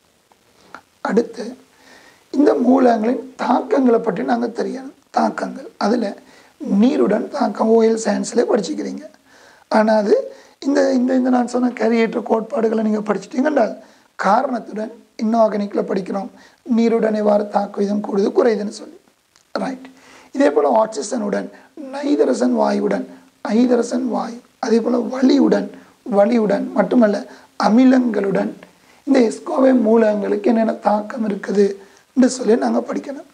அடுத்து இந்த மூலங்களின் தாக்கங்களை பற்றி நாங்கள் தெரியணும் தாக்கங்கள் அதில் நீருடன் தாக்கம் ஓயில் சயின்ஸில் படிச்சுக்கிறீங்க ஆனால் அது இந்த இந்த இந்த நான் சொன்ன கரியேற்ற கோட்பாடுகளை நீங்கள் படிச்சிட்டீங்கன்றால் காரணத்துடன் இன்ஆர்கானிக்கில் படிக்கிறோம் நீருடன் எவ்வாறு தாக்க விதம் கூடுது குறையுதுன்னு சொல்லி ரைட் இதே போல் ஆக்சிஜனுடன் நைதரசன் வாயுடன் ஐதரசன் வாயு அதே போல் வலியுடன் வலியுடன் மட்டுமல்ல அமிலங்களுடன் இந்த எஸ்கோவை மூலகங்களுக்கு என்னென்ன தாக்கம் இருக்குது என்று சொல்லி நாங்கள் படிக்கணும்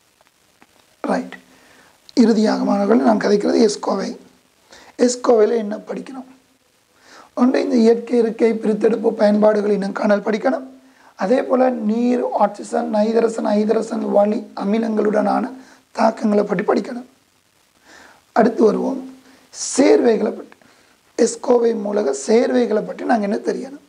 ரைட் இறுதியாக மாணவர்கள் நான் கதைக்கிறது எஸ்கோவை எஸ்கோவையில் என்ன படிக்கணும் ஒன்று இந்த இயற்கை இருக்கை பிரித்தெடுப்பு பயன்பாடுகள் இன்னும் காணல் படிக்கணும் அதே போல் நீர் ஆக்சிஜன் நைதரசன் ஐதரசன் வலி அமிலங்களுடனான தாக்கங்களை பற்றி படிக்கணும் அடுத்து வருவோம் சேர்வைகளை பற்றி எஸ்கோவை மூலக சேர்வைகளை பற்றி நாங்கள் என்ன தெரியணும்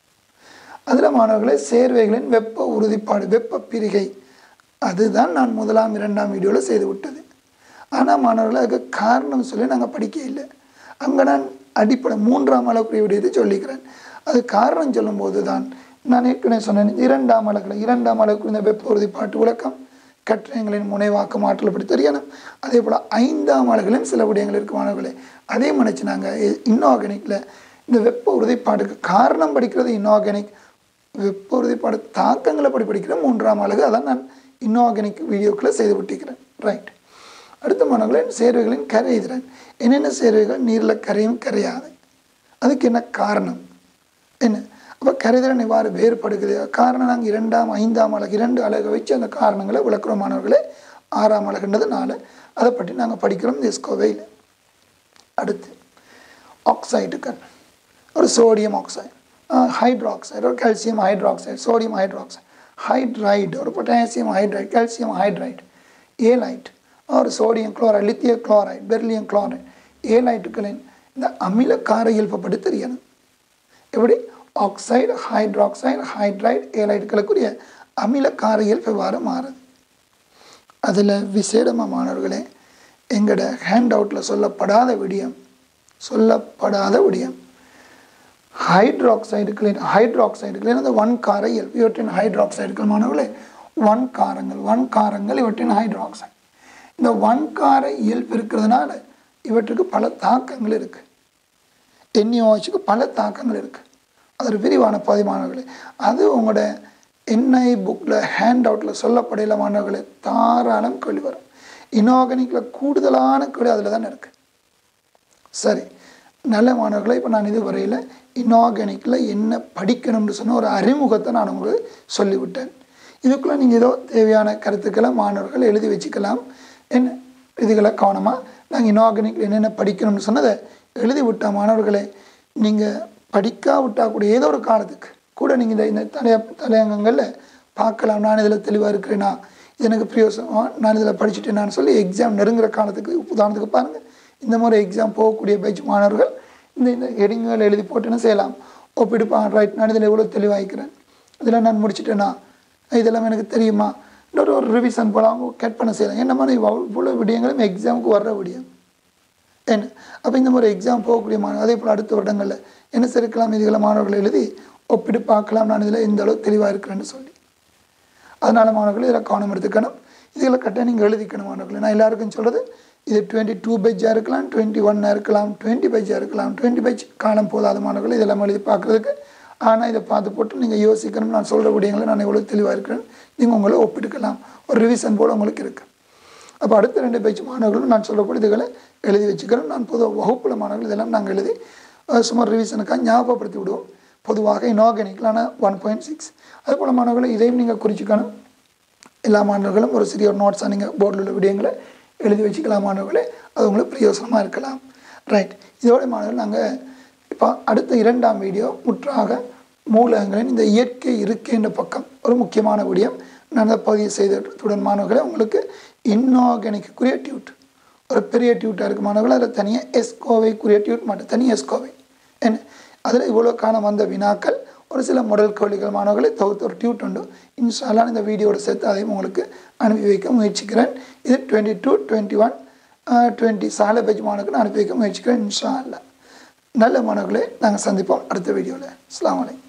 அதில் மாணவர்களே சேர்வைகளின் வெப்ப உறுதிப்பாடு வெப்ப பிரிகை அதுதான் நான் முதலாம் இரண்டாம் வீடியோவில் செய்து விட்டது ஆனால் மாணவர்களை அதுக்கு காரணம் சொல்லி நாங்கள் படிக்க இல்லை அங்கே நான் அடிப்படை மூன்றாம் அளவுக்குரிய விடயத்தை சொல்லிக்கிறேன் அது காரணம் சொல்லும்போது தான் நான் ஏற்கனவே சொன்னேன் இரண்டாம் அளவில் இரண்டாம் அளவுக்கு இந்த வெப்ப உறுதிப்பாட்டு விளக்கம் கற்றயங்களின் முனைவாக்கம் ஆற்றல் பற்றி தெரியணும் அதே போல் ஐந்தாம் அழகிலும் சில விடயங்கள் இருக்கு மாணவர்களே அதே மன்னிச்சு நாங்கள் இன்ஆர்கானிக்கில் இந்த வெப்ப உறுதிப்பாடுக்கு காரணம் படிக்கிறது இன்ஆர்கானிக் வெப்ப உறுதிப்பாடு தாக்கங்களை படி படிக்கிற மூன்றாம் அழகு அதான் நான் இன்ஆர்கானிக் வீடியோக்களை செய்து விட்டிருக்கிறேன் ரைட் அடுத்த மாணவர்களே சேர்வைகளின் கரைதிறன் என்னென்ன சேர்வைகள் நீரில் கரையும் கரையாது அதுக்கு என்ன காரணம் என்ன அப்போ கரைதிறன் இவ்வாறு வேறுபடுகிறது காரணம் நாங்கள் இரண்டாம் ஐந்தாம் அழகு இரண்டு அழகை வச்சு அந்த காரணங்களை விளக்குறோம் மாணவர்களே ஆறாம் அழகுன்றதுனால அதை பற்றி நாங்கள் படிக்கிறோம் இந்த எஸ்கோவையில் அடுத்து ஆக்சைடுகள் ஒரு சோடியம் ஆக்சைடு ஹைட்ராக்சைடு ஒரு calcium hydroxide sodium hydroxide hydride ஒரு potassium hydride calcium hydride halide ஒரு சோடியம் குளோரைடு லித்தியம் குளோரைடு பெர்லியம் குளோரைடு ஏலைட்டுகளின் இந்த அமில கார இயல்பை பற்றி தெரியணும் எப்படி ஆக்சைடு ஹைட்ராக்சைடு ஹைட்ரைடு ஏலைட்டுகளுக்குரிய அமில கார இயல்பு எவ்வாறு மாறுது அதில் விசேடமாக மாணவர்களே எங்களோட ஹேண்ட் அவுட்டில் சொல்லப்படாத விடியம் சொல்லப்படாத விடியம் ஹைட்ராக்சைடுகளின் ஹைட்ராக்சைடுகளின் அந்த ஒன் கார இயல்பு இவற்றின் ஹைட்ராக்சைடுகள் மாணவர்களே ஒன் காரங்கள் ஒன் காரங்கள் இவற்றின் ஹைட்ராக்சைடு இந்த ஒன் கார இயல்பு இருக்கிறதுனால இவற்றுக்கு பல தாக்கங்கள் இருக்குது என்இஓஹெச்சுக்கு பல தாக்கங்கள் இருக்குது அது ஒரு விரிவான பதிமானவர்களே அது உங்களோட என்ஐ புக்கில் ஹேண்ட் அவுட்டில் சொல்லப்படையில மாணவர்களே தாராளம் கேள்வி வரும் இனார்கானிக்கில் கூடுதலான கேள்வி அதில் தானே இருக்குது சரி நல்ல மாணவர்களை இப்போ நான் இது வரையில் இனார்கானிக்கில் என்ன படிக்கணும்னு சொன்ன ஒரு அறிமுகத்தை நான் உங்களுக்கு சொல்லிவிட்டேன் இதுக்குள்ளே நீங்கள் ஏதோ தேவையான கருத்துக்களை மாணவர்கள் எழுதி வச்சுக்கலாம் என்ன இதுகளை கவனமாக நாங்கள் இனார்கானிக்கில் என்னென்ன படிக்கணும்னு சொன்னதை எழுதி விட்ட மாணவர்களே நீங்கள் படிக்காவிட்டால் கூட ஏதோ ஒரு காலத்துக்கு கூட நீங்கள் இந்த இந்த தலைய தலையங்கங்களில் பார்க்கலாம் நான் இதில் தெளிவாக இருக்கிறேனா இது எனக்கு பிரயோசனம் நான் இதில் படிச்சுட்டேனான்னு சொல்லி எக்ஸாம் நெருங்குற காலத்துக்கு உதாரணத்துக்கு பாருங்கள் இந்த மாதிரி எக்ஸாம் போகக்கூடிய பேட்ச் மாணவர்கள் இந்த இந்த ஹெடிங்குகள் எழுதி போட்டுன்னு செய்யலாம் ஒப்பிடுப்பான் ரைட் நான் இதில் எவ்வளோ தெளிவாகிக்கிறேன் இதில் நான் முடிச்சிட்டேனா இதெல்லாம் எனக்கு தெரியுமா இன்னொரு ஒரு ரிவிஷன் போல அவங்க கேட் பண்ண செய்யலாம் என்ன மாதிரி இவ்வளோ விடயங்களும் எக்ஸாமுக்கு வர்ற விடயம் என்ன அப்போ இந்த மாதிரி எக்ஸாம் போகக்கூடிய மாணவர்கள் அதே போல் அடுத்த வருடங்களில் என்ன சேர்க்கலாம் இதுகளை மாணவர்கள் எழுதி ஒப்பிட்டு பார்க்கலாம் நான் இதில் எந்த அளவு தெளிவாக இருக்கிறேன்னு சொல்லி அதனால் மாணவர்கள் இதில் கவனம் எடுத்துக்கணும் இதில் கரெக்டாக நீங்கள் எழுதிக்கணும் மாணவர்கள் நான் எல்லாருக்கும் சொல்கிறது இது டுவெண்ட்டி டூ பேஜாக இருக்கலாம் டுவெண்ட்டி ஒன்னாக இருக்கலாம் டுவெண்ட்டி பேஜாக இருக்கலாம் டுவெண்ட்டி பேஜ் காலம் போதாத மாணவர்கள் இதெல்லாம் எழுதி பார்க்குறதுக்கு ஆனால் இதை பார்த்து போட்டு நீங்கள் யோசிக்கணும் நான் சொல்கிற விடயங்களை நான் எவ்வளோ தெளிவாக இருக்கிறேன் நீங்கள் உங்களை ஒப்பிட்டுக்கலாம் ஒரு ரிவிஷன் போல் உங்களுக்கு இருக்குது அப்போ அடுத்த ரெண்டு பேச்சு மாணவர்களும் நான் சொல்லக்கூடிய இதுகளை எழுதி வச்சுக்கிறேன் நான் பொதுவாக வகுப்புல மாணவர்கள் இதெல்லாம் நாங்கள் எழுதி அஹ், சுமார் ரிவிஷனுக்காக ஞாபகப்படுத்தி விடுவோம் பொதுவாக இனார்கானிக்கலான ஒன் பாயிண்ட் சிக்ஸ் அதுபோல் மாணவர்களை இதையும் நீங்கள் குறிச்சிக்கணும் எல்லா மாணவர்களும் ஒரு சிறிய ஒரு நோட்ஸாக நீங்கள் போர்டில் உள்ள விடயங்களை எழுதி வச்சுக்கலாம் மாணவர்களே அது உங்களுக்கு பிரயோசனமாக இருக்கலாம் ரைட் இதோட மாணவர்கள் நாங்கள் இப்போ அடுத்த இரண்டாம் வீடியோ முற்றாக மூலகங்களின் இந்த இயற்கை இருக்கின்ற பக்கம் ஒரு முக்கியமான விடயம் நான் அதை பதிவு செய்ததுடன் மாணவர்களே உங்களுக்கு இன்ஆர்கானிக்குரிய டியூட் ஒரு பெரிய டியூட்டாக இருக்குது மாணவர்கள் அதில் தனியாக எஸ்கோவைக்குரிய டியூட் மட்டும் தனி எஸ்கோவை என்ன அதில் இவ்வளோ காலம் வந்த வினாக்கள் ஒரு சில முடல் கேள்விகள் மாணவர்களை தொகுத்து ஒரு டியூட் உண்டு இன்ஷால்லாம் இந்த வீடியோட சேர்த்து அதையும் உங்களுக்கு அனுப்பி வைக்க முயற்சிக்கிறேன் இது twenty two twenty one twenty சாலை பேஜ் மாணவர்களுக்கு நான் அனுப்பி வைக்க முயற்சிக்கிறேன் இன்ஷா அல்லா நல்ல மாணவர்களே நாங்கள் சந்திப்போம் அடுத்த வீடியோவில் அஸ்ஸலாமு அலைக்கும்